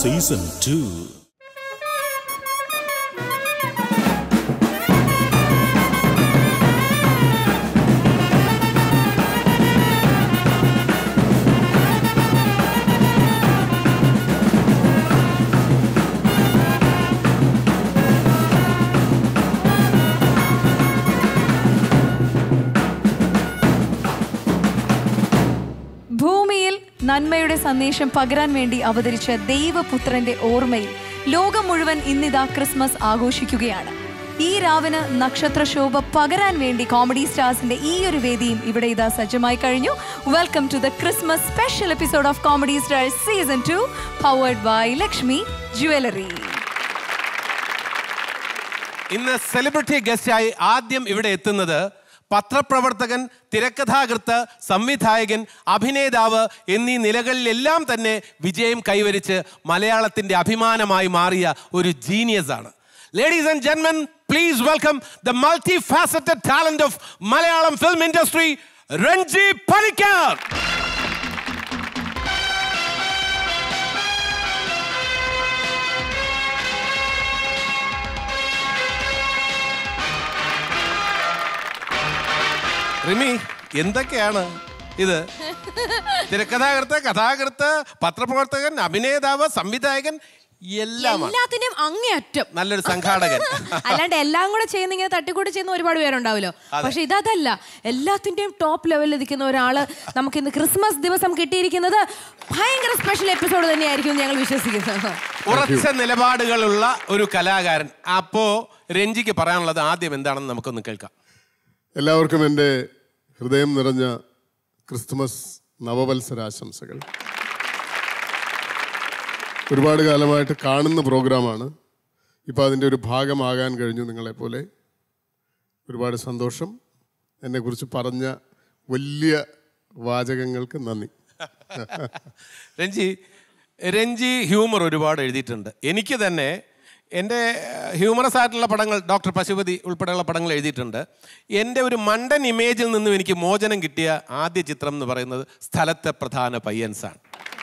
Season two ഭൂമിയിൽ നന്മയുടെ സന്ദേശം പകരാൻ വേണ്ടി അവതരിച്ച ദൈവപുത്രന്റെ ഓർമ്മയിൽ ലോകം മുഴുവൻ ഇന്നിതാ ക്രിസ്മസ് ആഘോഷിക്കുകയാണ് ഈ രാവിന് നക്ഷത്രശോഭ പകരാൻ വേണ്ടി കോമഡി സ്റ്റാർസിന്റെ ഈ ഒരു വേദിയും ഇവിടെ ഇതാ സജ്ജമായി കഴിഞ്ഞു welcome to the Christmas special episode of comedy stars season two powered by Lakshmi jewellery ഇന്ന് സെലിബ്രിറ്റി ഗസ്റ്റായി ആദ്യം ഇവിടെ എത്തുന്നത് പത്രപ്രവർത്തകൻ തിരക്കഥാകൃത്ത് സംവിധായകൻ അഭിനേതാവ് എന്നീ നിലകളിലെല്ലാം തന്നെ വിജയം കൈവരിച്ച് മലയാളത്തിന്റെ അഭിമാനമായി മാറിയ ഒരു ജീനിയസ് ആണ് ലേഡീസ് ആൻഡ് ജെന്മൻ please welcome the multi faceted talent of Malayalam film industry Ranji Panicker Rimi എന്തൊക്കെയാണ് ഇത് തിരക്കഥാകൃത്ത് കഥാകൃത്ത് പത്രപ്രവർത്തകൻ അഭിനേതാവ് സംവിധായകൻ എല്ലാമാണ് എല്ലാത്തിന്റെയും അങ്ങേയറ്റം നല്ലൊരു സംഘാടകൻ അല്ലാണ്ട് എല്ലാം കൂടെ ചെയ്യുന്ന ഇങ്ങനെ തട്ടിക്കൂടി ചെയ്യുന്ന ഒരുപാട് പേരുണ്ടാവല്ലോ പക്ഷെ ഇതല്ല എല്ലാത്തിന്റെയും ടോപ്പ് ലെവലിൽ നിൽക്കുന്ന ഒരാള് നമുക്ക് ഇന്ന് ക്രിസ്മസ് ദിവസം കിട്ടിയിരിക്കുന്നത് ഭയങ്കര സ്പെഷ്യൽ എപ്പിസോഡ് തന്നെയായിരിക്കും എന്ന് ഞങ്ങൾ വിശ്വസിക്കുന്നത് ഉറച്ച നിലപാടുകളുള്ള ഒരു കലാകാരൻ അപ്പോ രഞ്ജിക്ക് പറയാനുള്ളത് ആദ്യം എന്താണെന്ന് നമുക്കൊന്ന് കേൾക്കാം എല്ലാവർക്കും എൻ്റെ ഹൃദയം നിറഞ്ഞ ക്രിസ്തുമസ് നവവത്സരാശംസകൾ ഒരുപാട് കാലമായിട്ട് കാണുന്ന പ്രോഗ്രാമാണ് ഇപ്പോൾ അതിൻ്റെ ഒരു ഭാഗമാകാൻ കഴിഞ്ഞു നിങ്ങളെപ്പോലെ ഒരുപാട് സന്തോഷം എന്നെക്കുറിച്ച് പറഞ്ഞ വലിയ വാചകങ്ങൾക്ക് നന്ദി രഞ്ജി രഞ്ജി ഹ്യൂമർ ഒരുപാട് എഴുതിയിട്ടുണ്ട് എനിക്ക് തന്നെ എൻ്റെ ഹ്യൂമറസ് ആയിട്ടുള്ള പടങ്ങൾ ഡോക്ടർ പശുപതി ഉൾപ്പെടെയുള്ള പടങ്ങൾ എഴുതിയിട്ടുണ്ട് എൻ്റെ ഒരു മണ്ടൻ ഇമേജിൽ നിന്നും എനിക്ക് മോചനം കിട്ടിയ ആദ്യ ചിത്രം എന്ന് പറയുന്നത് സ്ഥലത്തെ പ്രധാന പയ്യൻസാണ്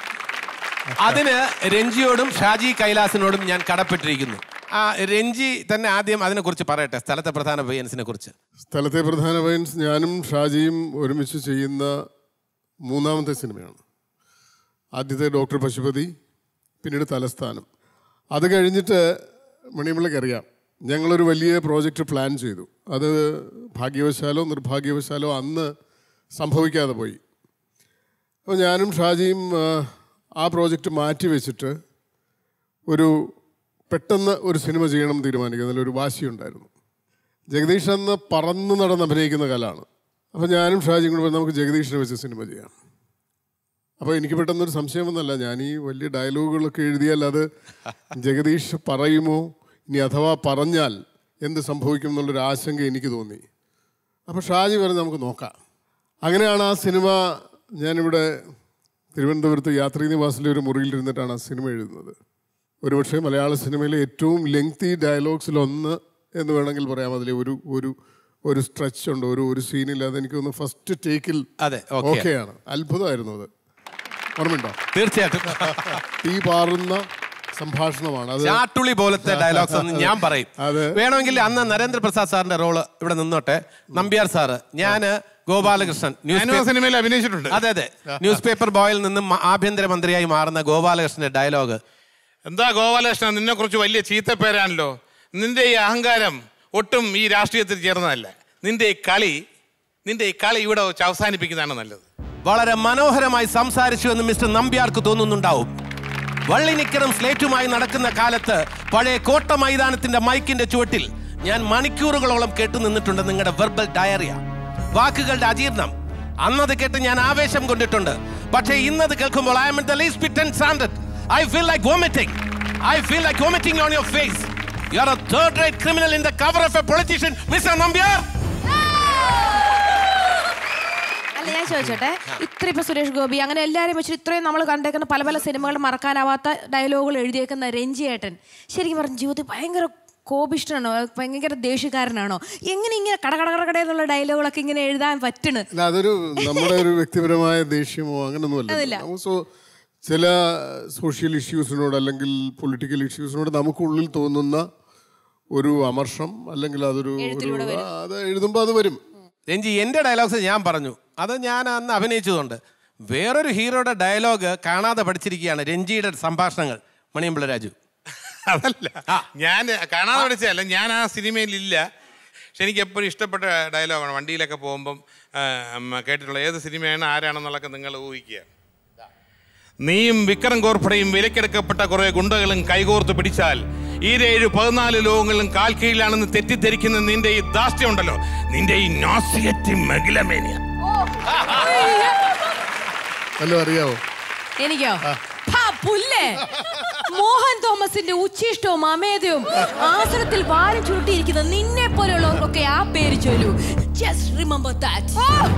അതിന് രഞ്ജിയോടും ഷാജി കൈലാസിനോടും ഞാൻ കടപ്പെട്ടിരിക്കുന്നു ആ രഞ്ജി തന്നെ ആദ്യം അതിനെക്കുറിച്ച് പറയട്ടെ സ്ഥലത്തെ പ്രധാന പയ്യൻസിനെ കുറിച്ച് സ്ഥലത്തെ പ്രധാന പയൻസ് ഞാനും ഷാജിയും ഒരുമിച്ച് ചെയ്യുന്ന മൂന്നാമത്തെ സിനിമയാണ് ആദ്യത്തെ ഡോക്ടർ പശുപതി പിന്നീട് തലസ്ഥാനം അത് കഴിഞ്ഞിട്ട് മണിയമ്പിള്ളക്ക് അറിയാം ഞങ്ങളൊരു വലിയ പ്രോജക്റ്റ് പ്ലാൻ ചെയ്തു അത് ഭാഗ്യവശാലോ നിർഭാഗ്യവശാലോ അന്ന് സംഭവിക്കാതെ പോയി അപ്പോൾ ഞാനും ഷാജിയും ആ, ആ പ്രോജക്റ്റ് മാറ്റി വെച്ചിട്ട് ഒരു പെട്ടെന്ന് ഒരു സിനിമ ചെയ്യണം എന്ന് തീരുമാനിക്കുന്നതിൽ ഒരു വാശിയുണ്ടായിരുന്നു ജഗദീഷ് അന്ന് പറന്ന് നടന്ന് അഭിനയിക്കുന്ന കലാണ് അപ്പോൾ ഞാനും ഷാജിയും കൂടെ പറഞ്ഞ് നമുക്ക് ജഗദീഷിനെ വെച്ച് സിനിമ ചെയ്യാം അപ്പോൾ എനിക്ക് പെട്ടെന്നൊരു സംശയം വന്നല്ല ഞാൻ ഈ വലിയ ഡയലോഗുകളൊക്കെ എഴുതിയാൽ അത് ജഗദീഷ് പറയുമോ ഇനി അഥവാ പറഞ്ഞാൽ എന്ത് സംഭവിക്കും എന്നുള്ളൊരു ആശങ്ക എനിക്ക് തോന്നി അപ്പോൾ ഷാജി പറഞ്ഞ് നമുക്ക് നോക്കാം അങ്ങനെയാണ് ആ സിനിമ ഞാനിവിടെ തിരുവനന്തപുരത്ത് യാത്രീ നിവാസിലെ ഒരു മുറിയിലിരുന്നിട്ടാണ് ആ സിനിമ എഴുതുന്നത് ഒരുപക്ഷെ മലയാള സിനിമയിലെ ഏറ്റവും ലെങ്തി ഡയലോഗ്സിലൊന്ന് എന്ന് വേണമെങ്കിൽ പറയാം അതിൽ ഒരു ഒരു ഒരു സ്ട്രെച്ച് ഉണ്ട് ഒരു ഒരു സീനിൽ അത് എനിക്ക് തോന്നുന്നു ഫസ്റ്റ് ടേക്കിൽ അതെ, okay. ഓക്കെയാണ് അത്ഭുതമായിരുന്നു അത് ഓർമ്മയുണ്ടോ തീർച്ചയായിട്ടും തീ പാറുന്ന സംഭാഷണമാണ് അത് ചാട്ടുളി പോലത്തെ ഡയലോഗ്സ് എന്ന് ഞാൻ പറയും അതെ. വേണമെങ്കിൽ അന്ന് നരേന്ദ്രപ്രസാദ് സാറിന്റെ റോള് ഇവിടെ നിന്നോട്ടെ നമ്പ്യാർ സാറ് ഞാന് ഗോപാലകൃഷ്ണൻ ന്യൂസ് ഞാനും ആ പേപ്പർ- സിനിമയിൽ അഭിനയിച്ചിട്ടുണ്ട് അതെ അതെ ന്യൂസ് പേപ്പർ ബോയിൽ നിന്നും മ- ആഭ്യന്തരമന്ത്രിയായി മാറുന്ന ഗോപാലകൃഷ്ണന്റെ ഡയലോഗ് എന്താ ഗോപാലകൃഷ്ണൻ നിന്നെ കുറിച്ച് വലിയ ചീത്തപ്പേരാണല്ലോ നിന്റെ ഈ അഹങ്കാരം ഒട്ടും ഈ രാഷ്ട്രീയത്തിൽ ചേർന്നതല്ല നിന്റെ ഈ കളി നിന്റെ ഈ കളി ഇവിടെ വെച്ച് അവസാനിപ്പിക്കുന്നതാണ് നല്ലത് വളരെ മനോഹരമായി സംസാരിച്ചു എന്ന് മിസ്റ്റർ നമ്പ്യാർക്ക് തോന്നുന്നുണ്ടാവും വള്ളിനിക്കറും സ്ലേറ്റുമായി നടക്കുന്ന കാലത്ത് പഴയ കോട്ട മൈതാനത്തിന്റെ മൈക്കിന്റെ ചുവട്ടിൽ ഞാൻ മണിക്കൂറുകളോളം കേട്ടു നിന്നിട്ടുണ്ട് നിങ്ങളുടെ വെർബൽ ഡയറിയ വാക്കുകളുടെ അജീർണം അന്നത് കേട്ട് ഞാൻ ആവേശം കൊണ്ടിട്ടുണ്ട് പക്ഷേ ഇന്നത് കേൾക്കുമ്പോൾ I am the least bit stunned I feel like vomiting I feel like vomiting on your face you are a third rate criminal in the cover of a politician mister Nambiar അല്ല ഞാൻ ചോദിച്ചോട്ടെ ഇത്ര ഇപ്പൊ സുരേഷ് ഗോപി അങ്ങനെ എല്ലാവരെയും വെച്ചിട്ട് ഇത്രയും നമ്മൾ കണ്ടേക്കുന്ന പല പല സിനിമകൾ മറക്കാനാവാത്ത ഡയലോഗുകൾ എഴുതിയേക്കുന്ന രഞ്ജിയേട്ടൻ ശരിക്കും പറഞ്ഞ ജീവിതത്തിൽ ഭയങ്കര കോപിഷ്ടനാണോ ഭയങ്കര ദേഷ്യക്കാരനാണോ എങ്ങനെ ഇങ്ങനെ കട കട കട കട എന്നുള്ള ഡയലോഗുകളൊക്കെ ഇങ്ങനെ എഴുതാൻ പറ്റണ് അല്ല അതൊരു നമ്മുടെ ഒരു വ്യക്തിപരമായ ദേഷ്യമോ അങ്ങനൊന്നുമല്ല അതില്ല. നമുക്ക് സോ ചില സോഷ്യൽ ഇഷ്യൂസിനോട് അല്ലെങ്കിൽ പൊളിറ്റിക്കൽ ഇഷ്യൂസിനോട് നമുക്കുള്ളിൽ തോന്നുന്ന ഒരു അമർഷം അല്ലെങ്കിൽ അതൊരു ഒരു- ആ, അത് എഴുതുമ്പോൾ അത് വരും രഞ്ജി എൻ്റെ ഡയലോഗ്സ് ഞാൻ പറഞ്ഞു അത് ഞാൻ അന്ന് അഭിനയിച്ചതുകൊണ്ട് വേറൊരു ഹീറോയുടെ ഡയലോഗ് കാണാതെ പഠിച്ചിരിക്കുകയാണ് രഞ്ജിയുടെ സംഭാഷണങ്ങൾ മണിയമ്പിള്ള രാജു അതല്ല ഞാൻ കാണാതെ പഠിച്ചതല്ല ഞാൻ ആ സിനിമയിലില്ല പക്ഷെ എനിക്ക് എപ്പോഴും ഇഷ്ടപ്പെട്ട ഡയലോഗാണ് വണ്ടിയിലൊക്കെ പോകുമ്പം ആ, ഉം, കേട്ടിട്ടുള്ള ഏത് സിനിമയാണ് ആരാണെന്നുള്ളതൊക്കെ നിങ്ങൾ ഊഹിക്കുക നീയും വിക്രം കോർപ്പടയും വിലക്കെടുക്കപ്പെട്ട കുറെ ഗുണ്ടകളും കൈകോർത്ത് പിടിച്ചാൽ ഈ ഏഴ് പതിനാല് ലോകങ്ങളും കാൽ കീഴിലാണെന്ന് തെറ്റിദ്ധരിക്കുന്ന നിന്റെ ഈ ദാഷ്ട്യം ഉണ്ടല്ലോ നിന്റെ ഈ നോസിയറ്റ് മെഗിലമേനിയ വല്ലതും അറിയാവോ എനിക്കോ ഹാ, പുല്ലേ മോഹൻ തോമസിന്റെ ഉച്ചിഷ്ടവും അമേധവും ആസനത്തിൽ വാരി ചുരുട്ടിയിരിക്കുന്ന നിന്നെ പോലെയുള്ളവർക്കൊക്കെ ആ പേര് ചൊല്ലൂ just remember that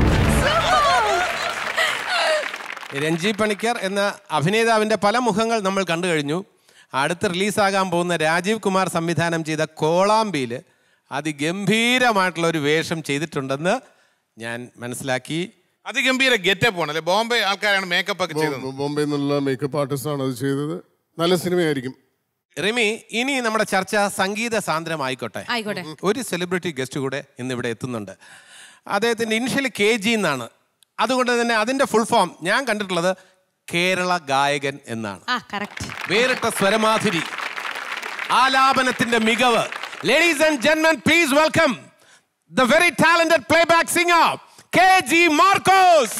Ranji Panicker എന്ന അഭിനേതാവിൻ്റെ പല മുഖങ്ങൾ നമ്മൾ കണ്ടു കഴിഞ്ഞു അടുത്ത് റിലീസാകാൻ പോകുന്ന രാജീവ് കുമാർ സംവിധാനം ചെയ്ത കോളാമ്പിയിൽ അതിഗംഭീരമായിട്ടുള്ള ഒരു വേഷം ചെയ്തിട്ടുണ്ടെന്ന് ഞാൻ മനസ്സിലാക്കി അതിഗംഭീര ഗെറ്റപ്പ് ആണ് അല്ലെ ബോംബെ ആൾക്കാരാണ് മേക്കപ്പ് ഒക്കെ ചെയ്തത് ബോ- ബോംബെയിൽ നിന്നുള്ള മേക്കപ്പ് ആർട്ടിസ്റ്റാണ് അത് ചെയ്തത് നല്ല സിനിമയായിരിക്കും റിമി ഇനി നമ്മുടെ ചർച്ച സംഗീത സാന്ദ്രമായിക്കോട്ടെ ആയിക്കോട്ടെ ഒരു സെലിബ്രിറ്റി ഗസ്റ്റ് കൂടെ ഇന്ന് ഇവിടെ എത്തുന്നുണ്ട് അദ്ദേഹത്തിൻ്റെ ഇനിഷ്യലി കെ ജി എന്നാണ് അതുകൊണ്ട് തന്നെ അതിൻ്റെ ഫുൾ ഫോം ഞാൻ കണ്ടിട്ടുള്ളത് കേരള ഗായകൻ എന്നാണ് ആ കറക്റ്റ് വേറിട്ട സ്വരമാധുരി ആലാപനത്തിന്റെ മികവ് ലേഡീസ് ആൻഡ് ജെന്മൻ please welcome the very talented playback singer K G Markose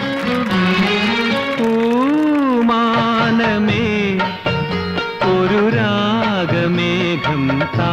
മാനമേ ഒരു രാഗമേഘം താ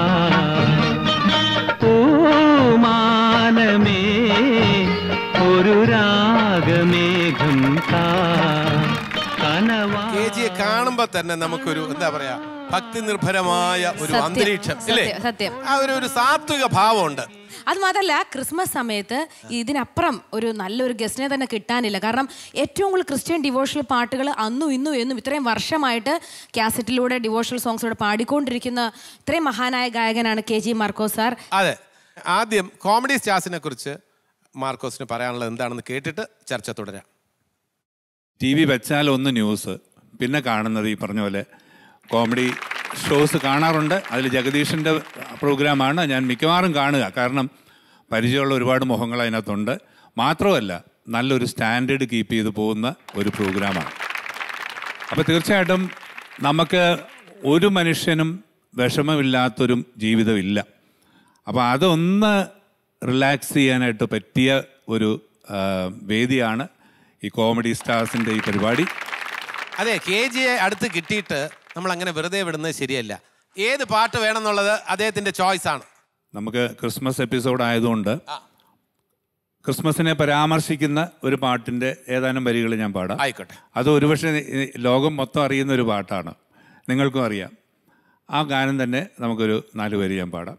ഓ മാനമേ ഒരു രാഗമേഘം താ കനവാ കെ ജിയെ കാണുമ്പോൾ തന്നെ നമുക്കൊരു എന്താ പറയാ ഭക്തി നിർഭരമായ ഒരു സത്യം, അന്തരീക്ഷം സത്യം, ഇല്ലേ സത്യം. ആ ഒരു ഒരു സാത്വിക ഭാവമുണ്ട് അത് മാത്രമല്ല ക്രിസ്മസ് സമയത്ത് ഇതിനപ്പുറം ഒരു നല്ലൊരു ഗസ്റ്റിനെ തന്നെ കിട്ടാനില്ല കാരണം ഏറ്റവും കൂടുതൽ ക്രിസ്ത്യൻ ഡിവോഷണൽ പാട്ടുകൾ അന്നും ഇന്നും എന്നും ഇത്രയും വർഷമായിട്ട് കാസറ്റിലൂടെ ഡിവോഷണൽ സോങ്സിലൂടെ പാടിക്കൊണ്ടിരിക്കുന്ന ഇത്രയും മഹാനായ ഗായകനാണ് കെ ജി മാർക്കോസ് സാർ അതെ ആദ്യം കോമഡി സ്റ്റാർസിനെ കുറിച്ച് മാർക്കോസിന് പറയാനുള്ളത് എന്താണെന്ന് കേട്ടിട്ട് ചർച്ച തുടരാം ടി വി വെച്ചാൽ ഒന്ന് ന്യൂസ് പിന്നെ കാണുന്നത് ഈ പറഞ്ഞ പോലെ കോമഡി ഷോസ് കാണാറുണ്ട് അതിൽ ജഗദീഷിൻ്റെ പ്രോഗ്രാമാണ് ഞാൻ മിക്കവാറും കാണുക കാരണം പരിചയമുള്ള ഒരുപാട് മുഖങ്ങൾ അതിനകത്തുണ്ട് മാത്രമല്ല നല്ലൊരു സ്റ്റാൻഡേർഡ് കീപ്പ് ചെയ്ത് പോകുന്ന ഒരു പ്രോഗ്രാമാണ് അപ്പോൾ തീർച്ചയായിട്ടും നമുക്ക് ഒരു മനുഷ്യനും വിഷമമില്ലാത്തൊരു ജീവിതമില്ല അപ്പോൾ അതൊന്ന് റിലാക്സ് ചെയ്യാനായിട്ട് പറ്റിയ ഒരു ആ, വേദിയാണ് ഈ കോമഡി സ്റ്റാർസിൻ്റെ ഈ പരിപാടി അതെ കെ ജിയെ അടുത്ത് കിട്ടിയിട്ട് നമ്മൾ അങ്ങനെ വെറുതെ വിടുന്നത് ശരിയല്ല ഏത് പാട്ട് വേണമെന്നുള്ളത് അദ്ദേഹത്തിന്റെ ചോയ്സ് ആണ് നമുക്ക് ക്രിസ്മസ് എപ്പിസോഡ് ആയതുകൊണ്ട് ക്രിസ്മസിനെ പരാമർശിക്കുന്ന ഒരു പാട്ടിൻ്റെ ഏതാനും വരികൾ ഞാൻ പാടാം ആയിക്കോട്ടെ അത് ഒരുപക്ഷെ ഈ ലോകം മൊത്തം അറിയുന്ന ഒരു പാട്ടാണ് നിങ്ങൾക്കും അറിയാം ആ ഗാനം തന്നെ നമുക്കൊരു നാല് വരി ഞാൻ പാടാം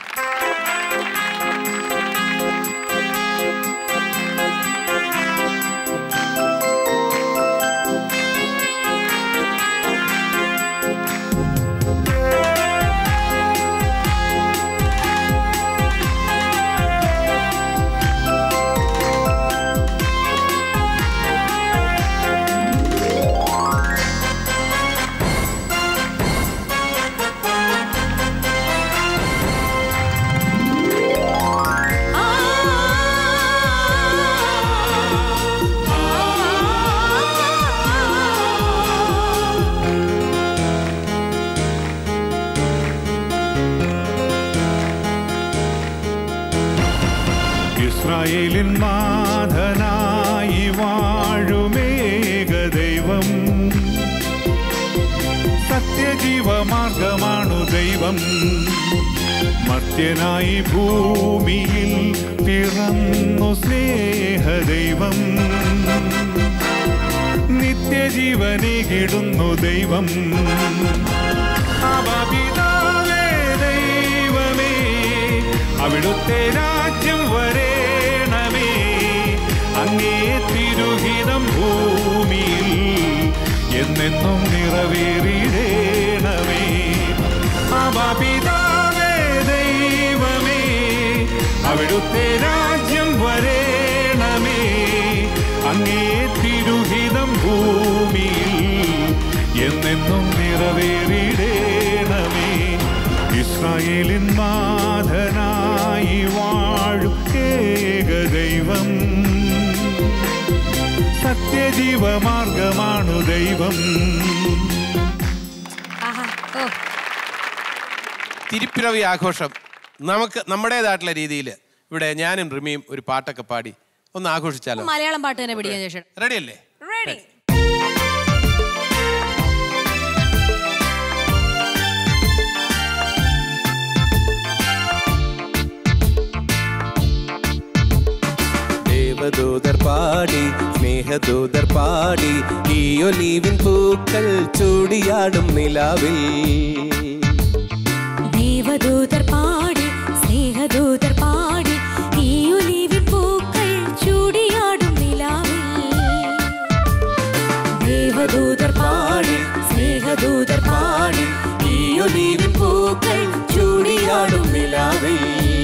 ഇസ്രായേലിൻ നാഥനായി വാഴുമേക ദൈവം സത്യജീവമാർഗമാണു ദൈവം മർത്യനായി ഭൂമിയിൽ പിറന്നു സ്നേഹദൈവം നിത്യജീവനേകിടുന്നു ദൈവം അബപിതാവേ ദൈവമേ അവിടുത്തെ രാജ്യം വരേണമേ അങ്ങേ തിരുഹിതം ഭൂമിയിൽ എന്നെന്നും നിറവേറിടേണമേ അബപിതാവേ ദൈവമേ അവിടുത്തെ രാജ്യം വരേണമേ അങ്ങേ തിരുഹിതം ഭൂമിയിൽ എന്നെന്നും നിറവേറിടേണമേ ഇസ്രായേലിൻ നാഥനായി വാഴും ഏക ദൈവം സത്യജീവമാർഗമാണു ദൈവം ആഹാ ഓ തിരുപ്പിറവി ആഘോഷം നമുക്ക് നമ്മുടേതായിട്ടുള്ള രീതിയിൽ ഇവിടെ ഞാനും റിമിയും ഒരു പാട്ടൊക്കെ പാടി ഒന്ന് ആഘോഷിച്ചാലോ മലയാളം പാട്ട് തന്നെ പിടിക്കാൻ ശേഷം റെഡി അല്ലേ റെഡി ദേവദൂതർ പാടി സ്നേഹദൂതർ പാടി ഈ ഒലീവിൻ പൂക്കൾ ചൂടിയാടും നിലാവിൽ ദേവദൂതർ പാടി സ്നേഹദൂതർ പാടി ഈ ഒലിവിൻ പൂക്കൾ ചൂടിയാടും നിലാവിൽ ദേവദൂതർ പാടി സ്നേഹദൂതർ പാടി ഈ ഒലീവിൻ പൂക്കൾ ചൂടിയാടും നിലാവിൽ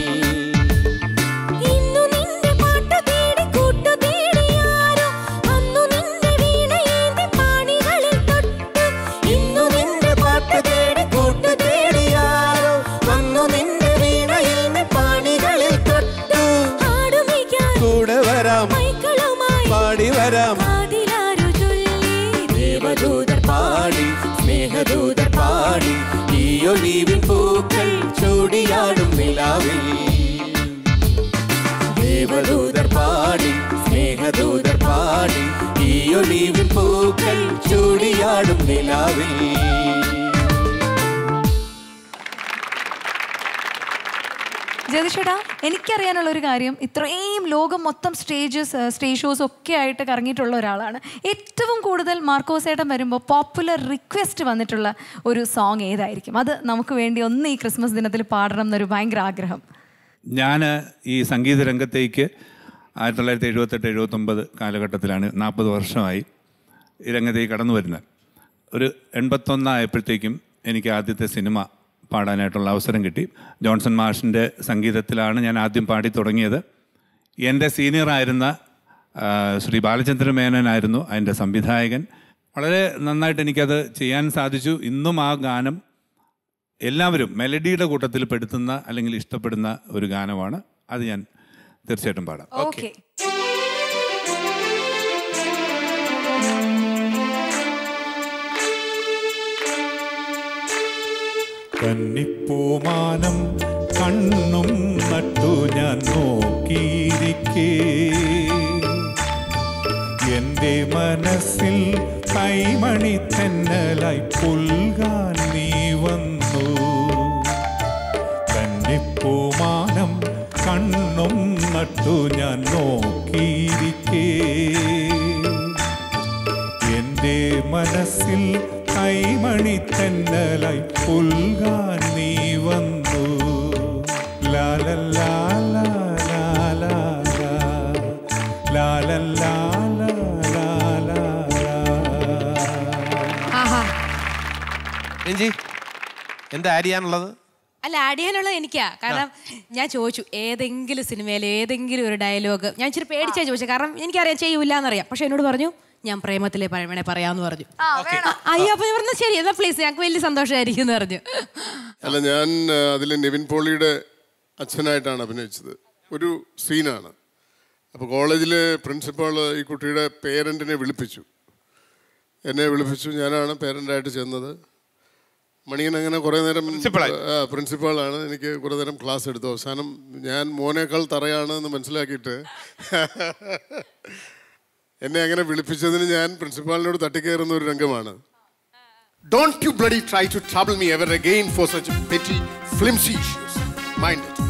ഇന്നു നിന്റെ പാട്ടു തേടി കൂട്ടു തേടിയാരോ അന്നു നിന്റെ വീണയേന്തി പാണികളിൽ തൊട്ടു ഇന്നു നിന്റെ പാട്ടു തേടി കൂട്ടു തേടിയാരോ വന്നു നിന്റെ വീണയിൽ പാണികളിൽ തൊട്ടു ആടുമിക്കാൻ കൂടെ വരാം മൈക്കളുമായി പാടി വരാം കാതിലാരോ ചൊല്ലി ദേവദൂതർ പാടി സ്നേഹദൂതർ പാടി ഈ ഒലീവിൻ പൂക്കൾ ചൂടിയാടും നിലാവിൽ ദേവദൂതർ പാടി സ്നേഹദൂതർ പാടി ഈ ഒലീവിൻ പൂക്കൾ ചൂടിയാടും നിലാവിൽ ജ്യോതിഷേട്ടാ എനിക്കറിയാനുള്ള ഒരു കാര്യം ഇത്രയും ലോകം മൊത്തം സ്റ്റേജസ് സ്റ്റേജ് ഷോസ് ഒക്കെ ആയിട്ട് കറങ്ങിയിട്ടുള്ള ഒരാളാണ് ഏറ്റവും കൂടുതൽ മാർക്കോസേട്ടൻ വരുമ്പോൾ പോപ്പുലർ റിക്വസ്റ്റ് വന്നിട്ടുള്ള ഒരു സോങ് ഏതായിരിക്കും അത് നമുക്ക് വേണ്ടി ഒന്ന് ഈ ക്രിസ്മസ് ദിനത്തിൽ പാടണം എന്നൊരു ഭയങ്കര ആഗ്രഹം ഞാൻ ഈ സംഗീത രംഗത്തേക്ക് ആയിരത്തി തൊള്ളായിരത്തി എഴുപത്തെട്ട് എഴുപത്തൊമ്പത് കാലഘട്ടത്തിലാണ് നാൽപ്പത് വർഷമായി ഈ രംഗത്തേക്ക് കടന്നു വരുന്നത് ഒരു എൺപത്തൊന്നായപ്പോഴത്തേക്കും എനിക്ക് ആദ്യത്തെ സിനിമ പാടാനായിട്ടുള്ള അവസരം കിട്ടി ജോൺസൺ മാഷിൻ്റെ സംഗീതത്തിലാണ് ഞാൻ ആദ്യം പാടി തുടങ്ങിയത് എൻ്റെ സീനിയറായിരുന്ന ആ, ശ്രീ ബാലചന്ദ്ര മേനോനായിരുന്നു അതിൻ്റെ സംവിധായകൻ വളരെ നന്നായിട്ട് എനിക്കത് ചെയ്യാൻ സാധിച്ചു ഇന്നും ആ ഗാനം എല്ലാവരും മെലഡിയുടെ കൂട്ടത്തിൽ പെടുത്തുന്ന അല്ലെങ്കിൽ ഇഷ്ടപ്പെടുന്ന ഒരു ഗാനമാണ് അത് ഞാൻ തീർച്ചയായിട്ടും പാടാം ഓക്കെ കന്നിപ്പൂമാനം കണ്ണും നട്ടു ഞാൻ നോക്കിയിരിക്കേ എന്റെ മനസ്സിൽ കൈമണി തെന്നലായി പുൽകാൻ നീ വന്നു കന്നിപ്പൂമാനം കണ്ണും നട്ടു ഞാൻ നോക്കിയിരിക്കേ എന്റെ മനസ്സിൽ കൈമണി തെന്നലായി പുൽകാൻ നീ വന്നു ലാലല്ലാ ലാലാ ലാലല്ലാ ലാലാ ആഹാ രഞ്ജി എന്താ ആഡ് ചെയ്യാനുള്ളത് അല്ല ആഡ് ചെയ്യാനുള്ളത് എനിക്കാ കാരണം ഞാൻ ചോദിച്ചു ഏതെങ്കിലും സിനിമയിൽ ഏതെങ്കിലും ഒരു ഡയലോഗ് ഞാൻ ഇച്ചിരി പേടിച്ചാ ചോദിച്ചത് കാരണം എനിക്കറിയാം ചെയ്യൂല എന്നറിയാം പക്ഷെ എന്നോട് പറഞ്ഞു ഞാൻ പ്രേമത്തിലെ പഴമണെ പറയാന്ന് പറഞ്ഞു ആ വേണം അയ്യോ അപ്പൊ ഞാൻ പറഞ്ഞു ശരി എന്നാ പ്ലീസ് ഞങ്ങൾക്ക് വലിയ സന്തോഷമായിരിക്കും എന്ന് പറഞ്ഞു അല്ല ഞാൻ അതിൽ നിവിൻ പോളിയുടെ അച്ഛനായിട്ടാണ് അഭിനയിച്ചത് ഒരു സീനാണ് അപ്പോൾ കോളേജിലെ പ്രിൻസിപ്പാൾ ഈ കുട്ടിയുടെ പേരൻറ്റിനെ വിളിപ്പിച്ചു എന്നെ വിളിപ്പിച്ചു ഞാനാണ് പേരൻ്റായിട്ട് ചെന്നത് മണിയൻ അങ്ങനെ കുറേ നേരം പ്രിൻസിപ്പളായി. ആ, പ്രിൻസിപ്പാളാണ് എനിക്ക് കുറേ നേരം ക്ലാസ് എടുത്തു അവസാനം ഞാൻ മോനേക്കാൾ തറയാണ് എന്ന് മനസ്സിലാക്കിയിട്ട് എന്നെ അങ്ങനെ വിളിപ്പിച്ചതിന് ഞാൻ പ്രിൻസിപ്പാളിനോട് തട്ടിക്കയറുന്ന ഒരു രംഗമാണ് Don't you bloody try to trouble me ever again for such petty, flimsy issues. Mind it.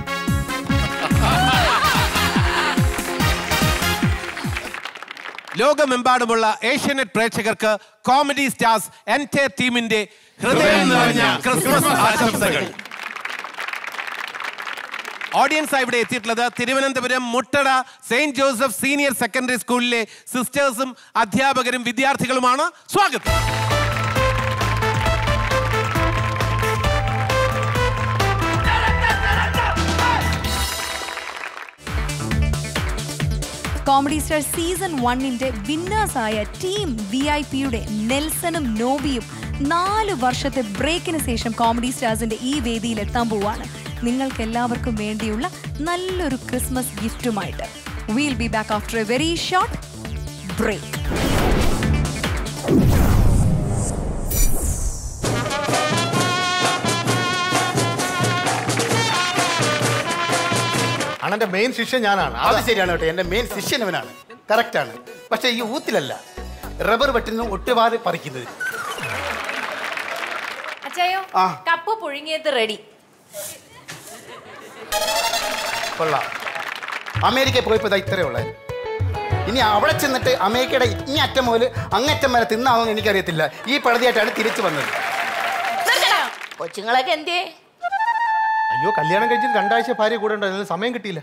ലോകമെമ്പാടുമുള്ള ഏഷ്യാനെറ്റ് പ്രേക്ഷകർക്ക് കോമഡി സ്റ്റാർസ് എൻ്റെ ടീമിന്റെ ഹൃദയം നിറഞ്ഞ ക്രിസ്മസ് ആശംസകൾ ഓഡിയൻസ് ഇവിടെ എത്തിയിട്ടുള്ളത് Thiruvananthapuram Muttada Saint Joseph senior secondary സ്കൂളിലെ സിസ്റ്റേഴ്സും അധ്യാപകരും വിദ്യാർത്ഥികളുമാണ് സ്വാഗതം കോമഡി സ്റ്റാർ സീസൺ വണ്ണിന്റെ വിന്നേഴ്സായ ടീം വി ഐ പിയുടെ നെൽസണും നോബിയും നാല് വർഷത്തെ ബ്രേക്കിന് ശേഷം കോമഡി സ്റ്റാർസിന്റെ ഈ വേദിയിൽ എത്താൻ പോവാണ് നിങ്ങൾക്ക് എല്ലാവർക്കും വേണ്ടിയുള്ള നല്ലൊരു ക്രിസ്മസ് ഗിഫ്റ്റുമായിട്ട് we'll be back after a very short break അണ്ണന്റെ മെയിൻ ശിഷ്യൻ ഞാനാണ് അത് ശരിയാണ് കേട്ടോ എന്റെ മെയിൻ ശിഷ്യൻ ഇവനാണ് കറക്റ്റ് ആണ് പക്ഷെ ഈ ഊത്തിലല്ല റബ്ബർ വെട്ടുന്ന ഒട്ടുപാട് പറിക്കുന്നത് അച്ചായോ ആ. കപ്പ് പുഴുങ്ങിയത് റെഡി കൊള്ളാം അമേരിക്കയിൽ പോയപ്പോൾ ഇതാ ഇത്രയേ ഉള്ളേ ഇനി അവിടെ ചെന്നിട്ട് അമേരിക്കയുടെ ഇനി അറ്റം മുതൽ അങ്ങറ്റം വരെ തിന്നാവുമെന്ന് എനിക്കറിയത്തില്ല ഈ പഴുതിയായിട്ടാണ് തിരിച്ചു വന്നത് കൊച്ചുങ്ങളൊക്കെ എന്തേ അയ്യോ കല്യാണം കഴിച്ചിട്ട് രണ്ടാഴ്ച ഭാര്യ കൂടെ ഉണ്ടോ അതിന് സമയം കിട്ടിയില്ല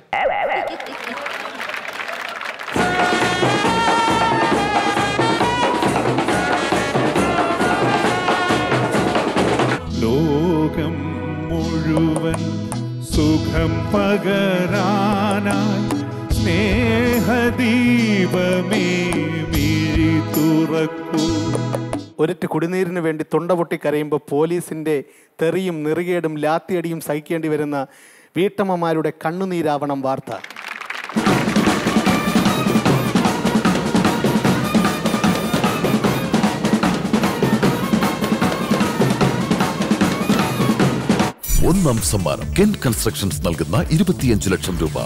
ലോകം മുഴുവൻ സുഖം പകരാനായി സ്നേഹദീപമേ മിഴി തുറക്കൂ ഒരിറ്റ് കുടിനീരിന് വേണ്ടി തൊണ്ട പൊട്ടി കരയുമ്പോൾ പോലീസിന്റെ തെറിയും നെറുകേടും ലാത്തിയടിയും സഹിക്കേണ്ടി വരുന്ന വീട്ടമ്മമാരുടെ കണ്ണുനീരാവണം വാർത്ത ഒന്നാം സമ്മാനം കെൻ കൺസ്ട്രക്ഷൻസ് നൽകുന്ന ഇരുപത്തിയഞ്ച് ലക്ഷം രൂപ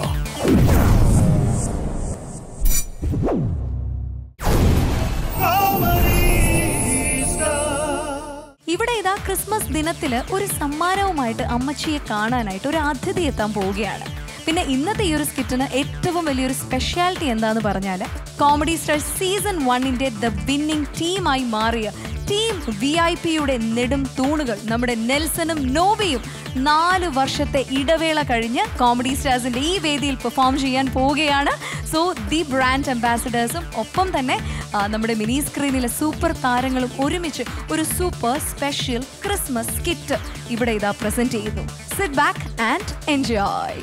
ഇവിടെ ഇതാ ക്രിസ്മസ് ദിനത്തിൽ ഒരു സമ്മാനവുമായിട്ട് അമ്മച്ചിയെ കാണാനായിട്ട് ഒരു അതിഥി എത്താൻ പോവുകയാണ് പിന്നെ ഇന്നത്തെ ഈ ഒരു സ്കിറ്റിന് ഏറ്റവും വലിയൊരു സ്പെഷ്യാലിറ്റി എന്താന്ന് പറഞ്ഞാൽ കോമഡി സ്റ്റാർ സീസൺ വണ്ണിന്റെ ദ വിന്നിംഗ് ടീമായി മാറിയ ടീം വി ഐ പിയുടെ നെടും തൂണുകൾ നമ്മുടെ നെൽസണും നോബിയും നാല് വർഷത്തെ ഇടവേള കഴിഞ്ഞ് കോമഡി സ്റ്റാർസിന്റെ ഈ വേദിയിൽ പെർഫോം ചെയ്യാൻ പോവുകയാണ് സോ ദി ബ്രാൻഡ് അംബാസഡേഴ്സും ഒപ്പം തന്നെ ആ, നമ്മുടെ മിനി സ്ക്രീനിലെ സൂപ്പർ താരങ്ങളും ഒരുമിച്ച് ഒരു സൂപ്പർ സ്പെഷ്യൽ ക്രിസ്മസ് സ്കിറ്റ് ഇവിടെ ഇതാ പ്രസന്റ് ചെയ്യുന്നു സിറ്റ് ബാക്ക് ആൻഡ് എൻജോയ്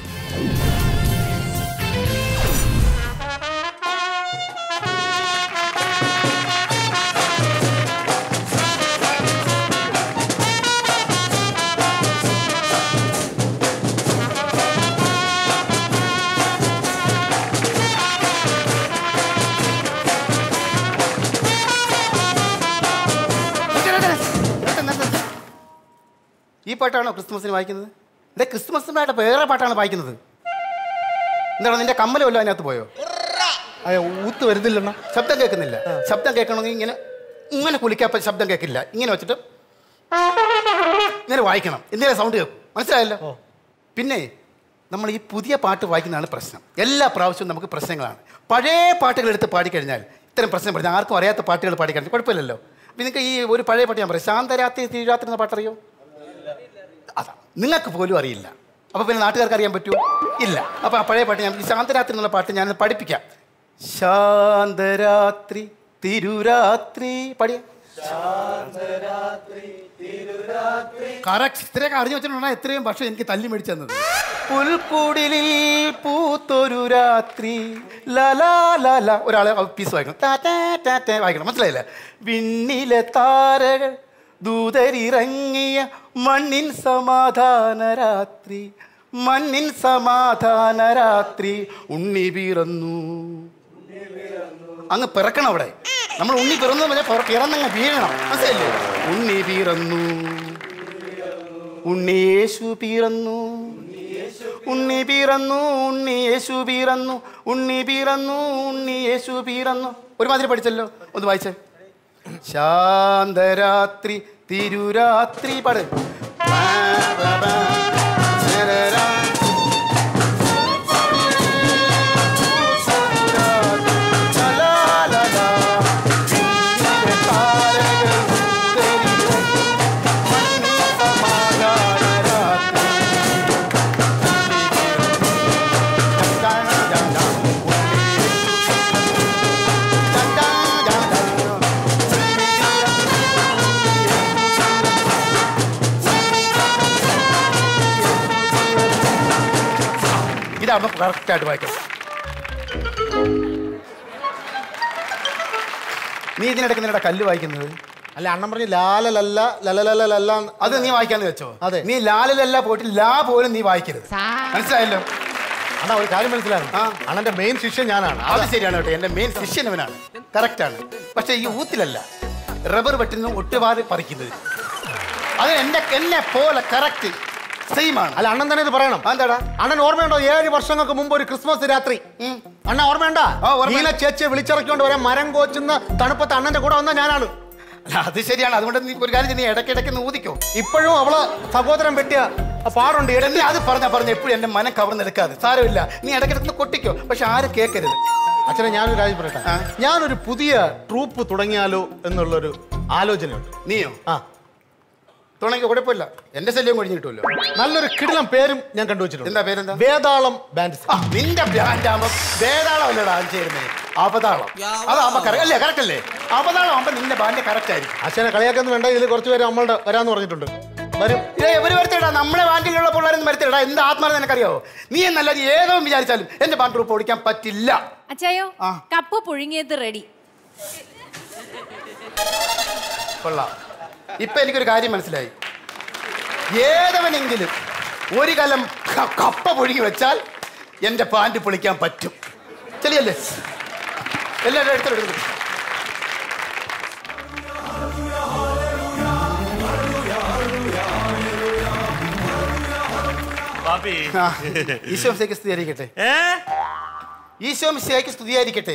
ഈ പാട്ടാണോ ക്രിസ്മസിന് വായിക്കുന്നത് ഇതേ ക്രിസ്മസിനായിട്ട് വേറെ പാട്ടാണ് വായിക്കുന്നത് എന്താണ് നിന്റെ കമ്മലല്ലോ അതിനകത്ത് പോയോ അയ്യോ ഊത്ത് വരുന്നില്ലെണ്ണ ശബ്ദം കേൾക്കുന്നില്ല ശബ്ദം കേൾക്കണമെങ്കിൽ ഇങ്ങനെ ഇങ്ങനെ കുളിക്കാപ്പ ശബ്ദം കേൾക്കില്ല ഇങ്ങനെ വെച്ചിട്ട് ഇങ്ങനെ വായിക്കണം എന്തെങ്കിലും സൗണ്ട് കേൾക്കും മനസ്സിലായല്ലോ പിന്നെ നമ്മൾ ഈ പുതിയ പാട്ട് വായിക്കുന്നതാണ് പ്രശ്നം എല്ലാ പ്രാവശ്യവും നമുക്ക് പ്രശ്നങ്ങളാണ് പഴയ പാട്ടുകൾ എടുത്ത് പാടിക്കഴിഞ്ഞാൽ ഇത്തരം പ്രശ്നം പറഞ്ഞാൽ ആർക്കും അറിയാത്ത പാട്ടുകൾ പാടിക്കഴിഞ്ഞാൽ കുഴപ്പമില്ലല്ലോ അപ്പം നിങ്ങൾക്ക് ഈ ഒരു പഴയ പാട്ട് ഞാൻ പറയാം ശാന്തരാത്രി തിരുരാത്രി എന്ന പാട്ടറിയോ അതാ നിങ്ങൾക്ക് പോലും അറിയില്ല അപ്പോൾ പിന്നെ നാട്ടുകാർക്ക് അറിയാൻ പറ്റുമോ ഇല്ല അപ്പോൾ ആ പഴയ പാട്ട് ഞാൻ ഈ ശാന്തരാത്രി എന്നുള്ള പാട്ട് ഞാൻ പഠിപ്പിക്കാം ശാന്തരാത്രി തിരുരാത്രി പടിയ കറക്റ്റ് ഇത്രയൊക്കെ അറിഞ്ഞു വെച്ചിട്ടുണ്ടാ എത്രയും പക്ഷെ എനിക്ക് തല്ലി മേടിച്ചു തന്നത് പുൽക്കൂടിലിൽ പൂത്തൊരു രാത്രി ലലാ ലല ഒരാളെ പീസ് വായിക്കണം ടാ ടാ ടാ ടാ വായിക്കണം മനസ്സിലായില്ല വിണ്ണിലെ താരകൾ ദൂതരിറങ്ങിയ മണ്ണിൻ സമാധാന രാത്രി മണ്ണിൻ സമാധാന രാത്രി ഉണ്ണി പിറന്നു അങ്ങ് പിറക്കണം അവിടെ നമ്മൾ ഉണ്ണി പിറന്നു പറഞ്ഞാൽ പിറന്നങ്ങ് വീഴണം മനസ്സിലല്ലേ ഉണ്ണി പിറന്നു ഉണ്ണി യേശു പിറന്നു ഉണ്ണി പിറന്നു ഉണ്ണി യേശു പിറന്നു ഉണ്ണി പിറന്നു ഉണ്ണി യേശു പിറന്നു ഒരുമാതിരി പഠിച്ചല്ലോ ഒന്ന് വായിച്ചേ ശാന്തരാത്രി തിരുരാത്രി പാട് പാ, പാ, പാ, ശരരാ. ലലാ, ലലാ. വിണ്ണിലെ താരകൾ ഉദരിക്കും. മണ്ണിൽ സമാധാന രാത്രി. ഡാ, ഡാ, ഡാ. ഡാ, ഡാ, ഡാ, ഡാ. ഇതാണ് കറക്റ്റായിട്ട് വായിക്കണം നീ ഇതിനിടയ്ക്ക് നിങ്ങളുടെ കല്ല് വായിക്കുന്നത് അല്ല അണ്ണൻ പറഞ്ഞു ലാലലല്ല ലലലലല്ല അത് നീ വായിക്കാന്ന് വെച്ചോ അതെ. നീ ലാലിലല്ല പോയിട്ട് ലാ പോലും നീ വായിക്കരുത് മനസ്സിലായല്ലോ അണ്ണാ ഒരു കാര്യം മനസ്സിലാകും അണ്ണന്റെ മെയിൻ ശിഷ്യ ഞാനാണ് അത് ശരിയാണ് കേട്ടോ എന്റെ മെയിൻ ശിഷ്യനവനാണ് കറക്റ്റ് ആണ് പക്ഷെ ഈ ഊത്തിലല്ല റബ്ബർ വെട്ടുന്നു ഒട്ടുപാട് പറിക്കുന്നത് അത് എന്റെ എന്നെ പോലെ കറക്റ്റ് സെയിം ആണ് അല്ല അണ്ണൻ തന്നെ ഇത് പറയണം എന്താടാ അണ്ണൻ ഓർമ്മയുണ്ടോ ഏഴ് വർഷങ്ങൾക്ക് മുമ്പ് ഒരു ക്രിസ്മസ് രാത്രി അണ്ണ ഓർമ്മയുണ്ടാ നീല ചേച്ചിയെ വിളിച്ചിറക്കിക്കൊണ്ട് വരാൻ മരം കോച്ചുന്ന തണുപ്പത്ത് അണ്ണന്റെ കൂടെ വന്ന ഞാനാണ് അല്ല അത് ശരിയാണ് അതുകൊണ്ട് നീ ഒരു കാര്യം ചെയ്യ്, നീ ഇടയ്ക്കിടയ്ക്ക് ഒന്ന് ഊതിക്കോ ഇപ്പോഴും അവള് സഹോദരൻ വെട്ടിയ ആ പാടുണ്ട് നീ അത് പറഞ്ഞ പറഞ്ഞ എപ്പോഴും എന്റെ മനം കവർന്നെടുക്കാതെ സാരമില്ല നീ ഇടയ്ക്കിടയ്ക്ക് ഒന്ന് കൊട്ടിക്കോ പക്ഷെ ആരും കേൾക്കരുത് അച്ഛനെ ഞാനൊരു കാര്യം പറയട്ടെ ഞാനൊരു പുതിയ ട്രൂപ്പ് തുടങ്ങിയാലോ എന്നുള്ളൊരു ആലോചനയുണ്ട് നീയോ ആ തുടങ്ങി കുഴപ്പമില്ല എന്റെ ശല്യം കഴിഞ്ഞു കിട്ടുമല്ലോ നല്ലൊരു കിടിലം പേരും ഞാൻ കണ്ടുവച്ചിട്ടുണ്ട് എന്താ പേരെന്താ വേതാളം ബാൻഡ് ആ നിന്റെ ബ്രാൻഡ് ആകുമ്പോ വേതാളം അല്ലേ ഡാൻസ് ചെയ്യുന്നത് അവതാളം അതാകുമ്പോ കറ- അല്ലേ കറക്റ്റ് അല്ലേ അവതാളം ആകുമ്പോ നിന്റെ ബാൻഡ് കറക്റ്റ് ആയിരിക്കും അച്ഛനെ കളിയാക്കുന്നു വേണ്ട ഇതിൽ കുറച്ച് പേര് നമ്മളുടെ വരാന്ന് പറഞ്ഞിട്ടുണ്ട് വരും ഇതേ ഇവര് വരുത്തിടാ നമ്മളെ ബാൻഡിലുള്ള പിള്ളേരൊന്നും വരുത്തിടാ എന്ത് ആത്മാർത്ഥം നിനക്കറിയാവോ നീ എന്നല്ല നീ ഏതോ വിചാരിച്ചാലും എന്റെ ബാൻഡ് ഗ്രൂപ്പ് ഓടിക്കാൻ പറ്റില്ല അച്ചായോ കപ്പ് പുഴുങ്ങിയത് റെഡി കൊള്ളാം ഇപ്പൊ എനിക്കൊരു കാര്യം മനസ്സിലായി ഏതവനെങ്കിലും ഒരു കലം ക- കപ്പ പുഴുങ്ങി വെച്ചാൽ എന്റെ പാൻറ് പൊളിക്കാൻ പറ്റും ചെളിയല്ലേ എല്ലാവരും എടുത്തെടുത്തു പാപ്പി ഈശോ മിശിഹായ്ക്ക് സ്തുതിയായിരിക്കട്ടെ ഈശോ മിശിഹായ്ക്ക് സ്തുതിയായിരിക്കട്ടെ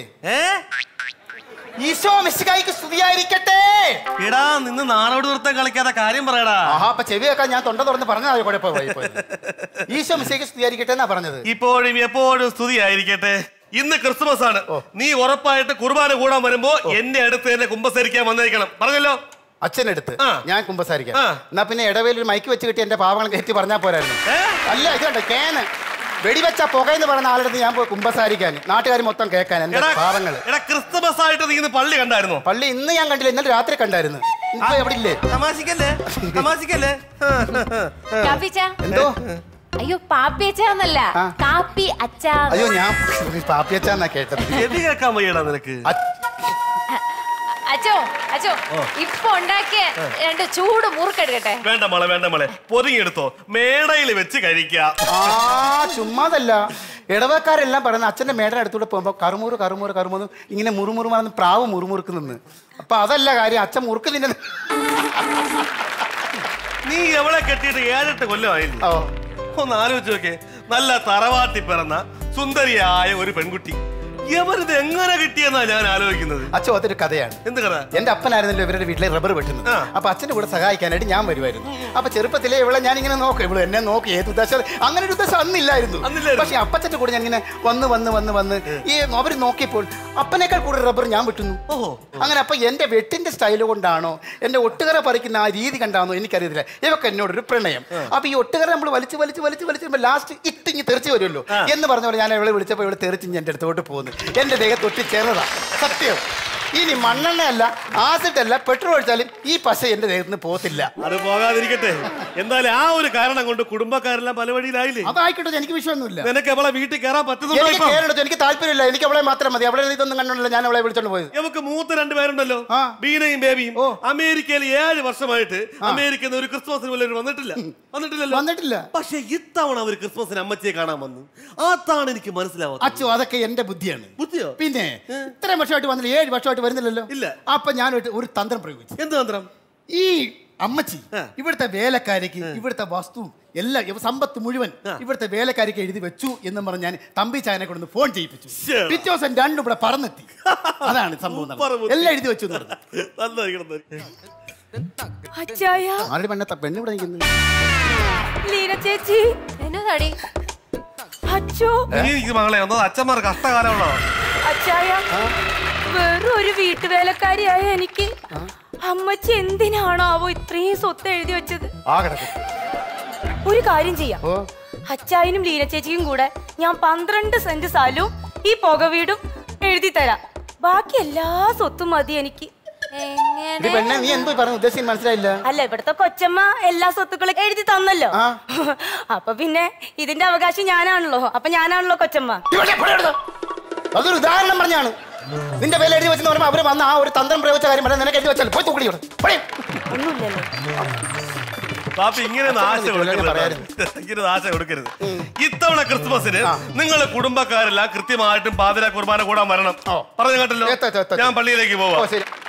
ഈശോ മിശിഹായ്ക്ക് സ്തുതിയായിരിക്കട്ടെ എടാ നിന്ന് നാടോട് നൃത്തം കളിക്കാതെ കാര്യം പറയടാ ആഹാ അപ്പൊ ചെവി വെക്കാൻ ഞാൻ തൊണ്ട തുറന്ന് പറഞ്ഞതാ കുഴപ്പമായി പോയത്. ഈശോ മിശിഹായ്ക്ക് സ്തുതിയായിരിക്കട്ടെ എന്നാ പറഞ്ഞത് ഇപ്പോഴും എപ്പോഴും സ്തുതിയായിരിക്കട്ടെ ഇന്ന് ക്രിസ്മസ് ആണ് നീ ഉറപ്പായിട്ട് കുർബാന കൂടാൻ വരുമ്പോ എന്റെ അടുത്ത് എന്നെ കുമ്പസരിക്കാൻ വന്നേക്കണം പറഞ്ഞല്ലോ അച്ഛനടുത്ത് ഞാൻ കുമ്പസാരിക്കാം എന്നാ പിന്നെ ഇടവേൽ ഒരു മൈക്ക് വെച്ച് കിട്ടി എന്റെ പാവങ്ങൾ കയറ്റി പറഞ്ഞാൽ പോരായിരുന്നു അല്ല ഇതുണ്ട് കേന് വെടിവെച്ച പുകയെന്ന് പറഞ്ഞ ആളുടെ ഞാൻ പോയി കുമ്പസാരിക്കാൻ നാട്ടുകാർ മൊത്തം കേൾക്കാൻ എന്റെ എടാ, പാവങ്ങൾ എടാ ക്രിസ്തുമസ് ആയിട്ട് നീ ഇന്ന് പള്ളി കണ്ടായിരുന്നോ പള്ളി ഇന്ന് ഞാൻ കണ്ടില്ല ഇന്നലെ രാത്രി കണ്ടായിരുന്നു ഇപ്പൊ എവിടെ ഇല്ലേ തമാശിക്കല്ലേ തമാശിക്കല്ലേ കാപ്പിച്ച എന്തോ അയ്യോ പാപ്പി അച്ചാന്നല്ല കാപ്പി അച്ചാ അയ്യോ ഞാൻ പാപ്പിയച്ചാന്നാ കേട്ടത് എത് കേൾക്കാൻ വയ്യടാ നിനക്ക് അച്ചോ അച്ചോ ഓ. ഇപ്പൊ ഉണ്ടാക്കിയ രണ്ട് ചൂട് മുറുക്കെടുക്കട്ടെ വേണ്ട മോളെ വേണ്ട മോളെ പൊതിഞ്ഞെടുത്തോ മേടയിൽ വെച്ച് കഴിക്കാം ആ ചുമ്മാതല്ല ഇടവക്കാരെല്ലാം പറയുന്ന അച്ഛന്റെ മേടയുടെ അടുത്തൂടെ പോകുമ്പോ കറുമുറ് കറുമുറ് കറുമുറ് ഇങ്ങനെ മുറുമുറുമാണെന്ന് പ്രാവ് മുറുമുറുക്ക് നിന്ന് അപ്പൊ അതല്ല കാര്യം അച്ഛൻ മുറുക്ക് തിന്നെ നീ എവിടെ കെട്ടിയിട്ട് ഏഴെട്ട് കൊല്ലമായില്ലേ ഒന്ന് ആലോചിച്ച് നോക്കേ നല്ല തറവാട്ടി പിറന്ന സുന്ദരിയായ ഒരു പെൺകുട്ടി എവരിത് എങ്ങനെ കിട്ടിയെന്നാ ഞാൻ ആലോചിക്കുന്നത് അച്ഛൻ അതൊരു കഥയാണ് എന്ത് കഥ എന്റെ അപ്പനായിരുന്നല്ലോ ഇവരുടെ വീട്ടിലെ റബ്ബർ വെട്ടുന്നത് അപ്പൊ അച്ഛന്റെ കൂടെ സഹായിക്കാനായിട്ട് ഞാൻ വരുമായിരുന്നു അപ്പൊ ചെറുപ്പത്തിലെ ഇവളെ ഞാൻ ഇങ്ങനെ നോക്കും ഇവള് എന്നെ നോക്കി ഏത് ഉദ്ദേശം അങ്ങനെ ഒരു ഉദ്ദേശം അന്നില്ലായിരുന്നു പക്ഷെ അപ്പച്ചന്റെ കൂടെ ഞാൻ ഇങ്ങനെ വന്ന് വന്ന് വന്ന് വന്ന് ഈ അവർ നോക്കിയപ്പോൾ അപ്പനേക്കാൾ കൂടുതൽ റബ്ബർ ഞാൻ വെട്ടുന്നു അങ്ങനെ അപ്പൊ എന്റെ വെട്ടിന്റെ സ്റ്റൈൽ കൊണ്ടാണോ എന്റെ ഒട്ടുകര പറിക്കുന്ന ആ രീതി കണ്ടാണോ എനിക്കറിയത്തില്ല ഇവക്ക് എന്നോടൊരു പ്രണയം അപ്പൊ ഈ ഒട്ടുകര നമ്മൾ വലിച്ച് വലിച്ച് വലിച്ച് വലിച്ച് ലാസ്റ്റ് ഇട്ടിങ്ങി തെറിച്ച് വരുമല്ലോ എന്ന് പറഞ്ഞ പോലെ ഞാൻ ഇവളെ വിളിച്ചപ്പോൾ ഇവള് തെറിച്ചിഞ്ഞ് എന്റെ അടുത്തോട്ട് പോകുന്നു എന്റെ ദേഹത്ത് ഒട്ടി ചേർന്നതാ സത്യം ഇനി മണ്ണെണ്ണയല്ല ആസിഡ് അല്ല പെട്രോൾ ഒഴിച്ചാലും ഈ പശ എന്റെ ദേഹത്ത് നിന്ന് പോകത്തില്ല അത് പോകാതിരിക്കട്ടെ എന്തായാലും ആ ഒരു കാരണം കൊണ്ട് കുടുംബക്കാരെല്ലാം പല വഴിയിലായില്ലേ അതായിക്കോട്ടെ എനിക്ക് വിഷയമൊന്നുമില്ല നിനക്ക് അവളെ വീട്ടിൽ കയറാൻ പറ്റുന്നുണ്ടോ എനിക്ക് ഇപ്പം? കേരളത്തിൽ എനിക്ക് താല്പര്യമില്ല എനിക്ക് അവളെ മാത്രം മതി അവളെ ഇതൊന്നും കണ്ടോണ്ടല്ല ഞാൻ അവളെ വിളിച്ചോണ്ട് പോയത് നമുക്ക് മൂത്ത രണ്ടുപേരുണ്ടല്ലോ ബീനയും ബേബിയും അമേരിക്കയിൽ ഏഴ് വർഷമായിട്ട് അമേരിക്കയിൽ നിന്ന് ഒരു ക്രിസ്മസിന് പോലും വന്നിട്ടില്ല വന്നിട്ടില്ലല്ലോ വന്നിട്ടില്ല പക്ഷെ ഇത്തവണ അവർ ക്രിസ്മസിന് അമ്മച്ചിയെ കാണാൻ വന്നു അതാണ് എനിക്ക് മനസ്സിലാവുന്നത് അച്ഛോ അതൊക്കെ എന്റെ ബുദ്ധിയാണ് ബുദ്ധിയോ പിന്നെ ഇത്രയും വർഷമായിട്ട് വന്നില്ല ഏഴ് വർഷമായിട്ട് വരുന്നില്ലല്ലോ ഇല്ല അപ്പൊ ഞാൻ ഒരു- ഒരു തന്ത്രം പ്രയോഗിച്ചു എന്ത് തന്ത്രം ഈ അമ്മച്ചി ഇവിടുത്തെ വേലക്കാരിക്ക് ഇവിടുത്തെ വസ്തു എല്ലാ ഇവ- സമ്പത്ത് മുഴുവൻ ഇവിടുത്തെ വേലക്കാരിക്ക് എഴുതി വെച്ചു എന്ന് പറഞ്ഞ് ഞാൻ തമ്പി ചായനെ കൊണ്ട് ഫോൺ ചെയ്യിപ്പിച്ചു പിറ്റേ ദിവസം രണ്ടും ഇവിടെ പറന്നെത്തി അതാണ് സംഭവം നടന്നത്. എല്ലാം എഴുതി വെച്ചു എന്ന് പറഞ്ഞു. നന്നായിരിക്കണം, നന്നായിരിക്കണം. അച്ചായ ആരുടെ പെണ്ണ പെണ്ണ് ഇവിടെ നിൽക്കുന്നത് ലീന ചേച്ചി എന്നതാടി അച്ചോ നീ ഈ മകളെ ഒന്നത് അച്ഛന്മാർ കഷ്ടകാലമുള്ള അച്ചായ വെറും ഒരു വീട്ടുവേലക്കാരിയായ എനിക്ക് അമ്മച്ചി എന്തിനാണോ അവ ഇത്രയും സ്വത്ത് എഴുതി വെച്ചത് ആ കിടക്കും ഒരു കാര്യം ചെയ്യാം അച്ചായനും ലീന ചേച്ചിക്കും കൂടെ ഞാൻ പന്ത്രണ്ട് സെന്റ് സ്ഥലവും ഈ പുക വീടും എഴുതി തരാം ബാക്കി എല്ലാ സ്വത്തും മതി എനിക്ക് ഇത് പെണ്ണെ നീ എന്തോ പറഞ്ഞു ഉദ്ദേശിച്ച് മനസ്സിലായില്ല അല്ല ഇവിടുത്തെ കൊച്ചമ്മ എല്ലാ സ്വത്തുക്കളും എഴുതി തന്നല്ലോ അപ്പൊ പിന്നെ ഇതിന്റെ അവകാശം ഞാനാണല്ലോ അപ്പൊ ഞാനാണല്ലോ കൊച്ചമ്മ അതൊരു ഉദാഹരണം പറഞ്ഞാണ് നിന്റെ പേര് എഴുതി വെച്ചെന്ന് പറയുമ്പോൾ അവര് വന്ന ആ ഒരു തന്ത്രം പ്രയോഗിച്ച കാര്യം പറയാൻ നിനക്ക് എഴുതി വെച്ചാൽ പോയി തൂക്കടി ഇവിടെ. പോടി. പാപ്പി ഇങ്ങനെ നാശ ഞാൻ കൊടുക്കരുത് ഇങ്ങനെ നാശ കൊടുക്കരുത് ഇത്തവണ ക്രിസ്മസിന് നിങ്ങളെ കുടുംബക്കാരെല്ലാം കൃത്യമായിട്ടും പാതിര കുർബാന കൂടാൻ വരണം പറഞ്ഞു കേട്ടല്ലോ ഞാൻ പള്ളിയിലേക്ക് പോവാ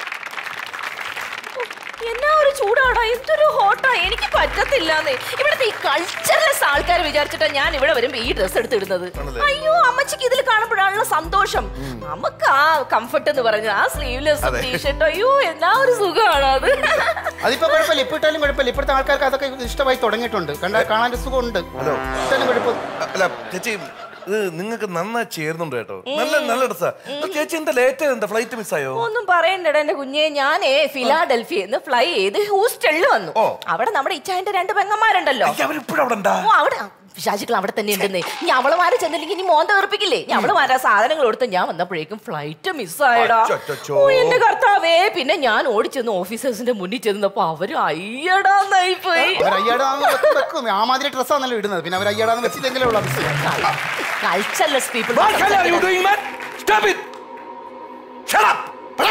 എന്നാ ഒരു ചൂടാടാ എന്തൊരു ഹോട്ടാ എനിക്ക് പറ്റത്തില്ലാന്നേ ഇവിടുത്തെ ഈ കൾച്ചർലെസ് ആൾക്കാർ വിചാരിച്ചിട്ടാ ഞാൻ ഇവിടെ വരുമ്പോ ഈ ഡ്രസ് എടുത്തിടുന്നത് അയ്യോ അമ്മച്ചിക്ക് ഇതിൽ കാണുമ്പോഴാണല്ലോ സന്തോഷം നമുക്ക് ആ കംഫർട്ട് എന്ന് പറഞ്ഞ ആ സ്ലീവ്ലെസ് അതെ. ടീഷർട്ട് അയ്യോ എന്നാ ഒരു സുഖമാണ് അത് അതിപ്പോ കുഴപ്പമില്ല ഇപ്പൊ ഇട്ടാലും കുഴപ്പമില്ല ഇപ്പോഴത്തെ ആൾക്കാർക്ക് അതൊക്കെ ഇഷ്ടമായി തുടങ്ങിയിട്ടുണ്ട് കണ്ടാൽ കാണാൻ ഒരു സുഖമുണ്ട് ഇട്ടാലും കുഴപ്പം അല്ല ചേച്ചി ഇത് നിങ്ങൾക്ക് നന്നായി ചേരുന്നുണ്ട് കേട്ടോ നല്ല നല്ല ഡ്രസ്സാ ചേച്ചി എന്താ ലേറ്റ് എന്താ ഫ്ലൈറ്റ് മിസ്സായോ ഒന്നും പറയണ്ടടാ എന്റെ കുഞ്ഞെ ഞാനേ ഫിലാഡൽഫിയെന്ന് ഫ്ലൈ ചെയ്ത് ഹൂസ്റ്റണിൽ വന്നു അവിടെ നമ്മുടെ ഇച്ചായന്റെ രണ്ട് പെങ്ങന്മാരുണ്ടല്ലോ അവരിപ്പോഴും അവിടെ ഉണ്ടാ ഓ അവിടെ പിശാചുക്കൾ അവിടെ തന്നെ ഉണ്ടെന്നേ ഇനി അവളുമാരെ ചെന്നില്ലെങ്കിൽ ഇനി മോന്ത വെറുപ്പിക്കില്ലേ ഇനി അവളുമാരെ സാധനങ്ങൾ കൊടുത്ത് ഞാൻ വന്നപ്പോഴേക്കും ഫ്ലൈറ്റ് മിസ്സായടാ അച്ചച്ചോ. ഓ എന്റെ കർത്താവേ പിന്നെ ഞാൻ ഓടിച്ചെന്ന് ഓഫീസേഴ്സിന്റെ മുന്നിൽ ചെന്നപ്പോ അവര് അയ്യടാന്നായി പോയി അവർ അയ്യാടാന്ന് വെക്കും, വെക്കും ആ മാതിരി ഡ്രസ്സാണല്ലോ ഇടുന്നത് പിന്നെ അവർ അയ്യാടാന്ന് വെച്ചിട്ടെങ്കിലും ഉള്ള cultureless people What hell are you doing, man? Stop it! Shut up!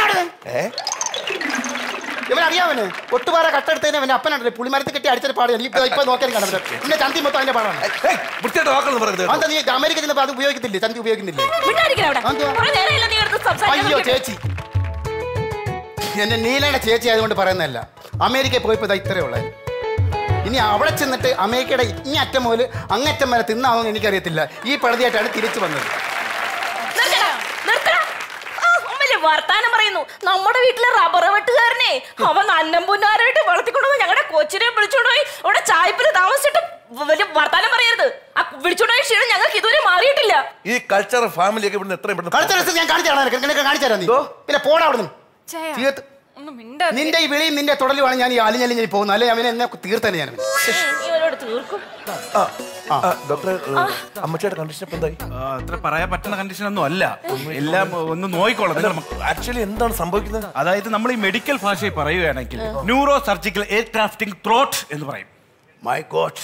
ഇവനറിയാവന് ഒട്ടുപാറ കട്ടെടുത്തതിന് അവന്റെ അപ്പനുണ്ടല്ലേ പുളിമരത്തിൽ കെട്ടി അടിച്ചിട്ട് പാടി എനിക്ക് ഇപ്പൊ നോക്കിയാലും കാണാൻ പറ്റും പിന്നെ ചന്തി മൊത്തം അതിന്റെ പാടാണ് വൃത്തിയായിട്ട് വാക്കൊന്നും പറയരുത് കേട്ടോ. അതെന്താ നീ അമേരിക്ക ചെന്നപ്പോ അത് ഉപയോഗിക്കുന്നില്ലേ ചന്തി ഉപയോഗിക്കുന്നില്ലേ മിണ്ടായിരിക്കണ അവിടെ അതെന്തുവാ? കുറെ നേരമല്ല നീ എടുത്ത് അയ്യോ സംസാരിക്കാൻ ചേച്ചി എന്റെ നീലയുടെ ചേച്ചി ആയതുകൊണ്ട് പറയുന്നതല്ല അമേരിക്കയിൽ പോയപ്പോ ഇതാ ഇത്രയേ ഉള്ളത് ഇനി അവിടെ ചെന്നിട്ട് അമേരിക്കയുടെ ഇനി അറ്റം മുതൽ അങ്ങറ്റം വരെ തിന്നാവുമെന്ന് എനിക്കറിയത്തില്ല ഈ പഴുതിയായിട്ടാണ് തിരിച്ചു വന്നത് നിർത്തടാ, നിർത്തടാ. ആ, അമ്മല്ലേ വർത്താനം പറയുന്നു നമ്മുടെ വീട്ടിലെ റബ്ബർ വെട്ടുകാരനെ അവൻ അന്നം പുന്നാരായിട്ട് വളർത്തിക്കൊണ്ടുവന്ന് ഞങ്ങളുടെ കൊച്ചിനെ വിളിച്ചോണ്ടുപോയി അവിടെ ചായപ്പിൽ താമസിച്ചിട്ട് വലിയ വർത്താനം പറയരുത് ആ വിളിച്ചോണ്ടുപോയ ക്ഷീണം ഞങ്ങൾക്ക് ഇതുവരെ മാറിയിട്ടില്ല ഈ കൾച്ചർ ഫാമിലി ഒക്കെ ഇവിടുന്ന് എത്രയും പെട്ടെന്ന് അടുത്ത ദിവസം ഞാൻ കാണിച്ചു തരാം നിനക്ക്. നിനക്ക് കാണിച്ചു തരാം നീ പിന്നെ പോടാ അവിടെ തീർത്ത് നിന്റെ ഈ വിളിയും നിന്റെ തുടലുമാണ് ഞാൻ ഈ അലിഞ്ഞലിഞ്ഞ് പോകുന്നത് അല്ലെ അവനെ എന്നെ തീർത്തന്നെ ഞാൻ ഇവരോട് തീർക്കും ഡോക്ടറെ അമ്മച്ചിയുടെ കണ്ടീഷൻ ഇപ്പൊ എന്തായി അത്ര പറയാൻ പറ്റുന്ന കണ്ടീഷൻ ഒന്നും അല്ല എല്ലാം ഒന്ന് നോയിക്കോളാം ആക്ച്വലി എന്താണ് സംഭവിക്കുന്നത് അതായത് നമ്മൾ ഈ മെഡിക്കൽ ഭാഷയിൽ പറയുകയാണെങ്കിൽ neuro surgical air crafting throat എന്ന് പറയും മൈ ഗോഡ്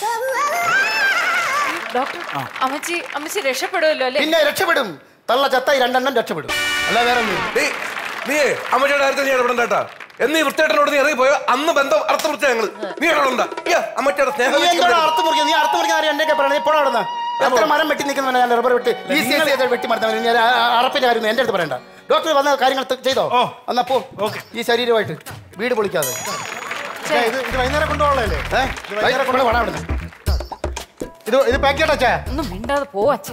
ഡോക്ടർ അമ്മച്ചി അമ്മച്ചി രക്ഷപ്പെടുമല്ലോ അല്ലേ പിന്നെ രക്ഷപ്പെടും തള്ള ചത്തായി രണ്ടെണ്ണം രക്ഷപ്പെടും അല്ല വേറെ ഒന്നും നീ അമ്മച്ചിയുടെ കാര്യത്തിൽ നീ ഇടപെടണ്ടാ എന്നീ വൃത്തിയായിട്ടോട് നീ ഇറങ്ങി പോയോ അന്ന് ബന്ധം അർത്ഥം വൃത്തി ഞങ്ങള് നീ ഇടപെടണ്ട യ്യ, അമ്മച്ചിയുടെ സ്നേഹം നീ എന്താണ് അർത്ഥം മുറിക്കുന്നത് നീ അർത്ഥം മുറിക്കുന്ന കാര്യം എന്റെയൊക്കെ പറയണത് ഇപ്പോൾ അവിടെ എത്ര മരം വെട്ടി നിൽക്കുന്നവനെ ഞാൻ റബ്ബർ വെട്ടി ഈ സി എസ് വെട്ടി മറന്നവൻ ഞാൻ അറപ്പിന്റെ കാര്യം എന്റെ അടുത്ത് പറയണ്ട ഡോക്ടർ വന്ന കാര്യങ്ങൾ ത- ചെയ്തോ എന്നാ പോ ഈ ശരീരമായിട്ട് വീട് പൊളിക്കാതെ ഛേ, ഇത് ഇത് വൈകുന്നേരം കൊണ്ടുപോകണല്ലേ ഏ? വൈകുന്നേരം കൊണ്ട് വേണം അവിടുന്ന് ഇത് ഇത് പാക്ക് ചെയ്യട്ടോ ചേ ഒന്നും മിണ്ടാതെ പോവാ ചേ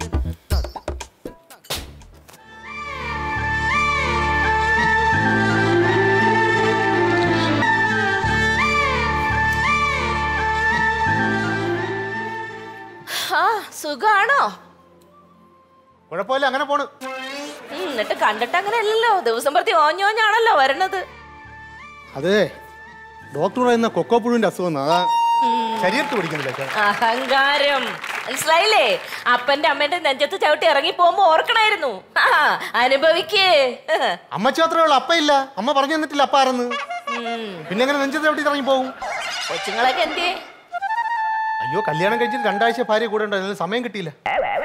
ആ സുഖാണോ കുഴപ്പമില്ല അങ്ങനെ പോണ് ഉം, എന്നിട്ട് കണ്ടിട്ട് അങ്ങനെ അല്ലല്ലോ ദിവസം പ്രതി ഓഞ്ഞോഞ്ഞാണല്ലോ വരണത് അതെ ഡോക്ടർ പറയുന്ന കൊക്കോ പുഴുവിന്റെ അസുഖം അതാ ശരീരത്ത് പിടിക്കുന്നില്ല ചേ. അഹങ്കാരം മനസ്സിലായില്ലേ അപ്പന്റെ അമ്മന്റെ നെഞ്ചത്ത് ചവിട്ടി ഇറങ്ങി പോകുമ്പോ ഓർക്കണായിരുന്നു ആ, അനുഭവിക്കേ അമ്മച്ചി മാത്രമേ ഉള്ളൂ അപ്പ ഇല്ല അമ്മ പറഞ്ഞു തന്നിട്ടില്ല അപ്പ ആരെന്ന് പിന്നെ എങ്ങനെ നെഞ്ചത്ത് എവിടെ ഇറങ്ങി പോകും കൊച്ചുങ്ങളൊക്കെ എന്തേ അയ്യോ കല്യാണം കഴിച്ചിട്ട് രണ്ടാഴ്ച ഭാര്യ കൂടെ ഉണ്ടോ അതിന് സമയം കിട്ടിയില്ല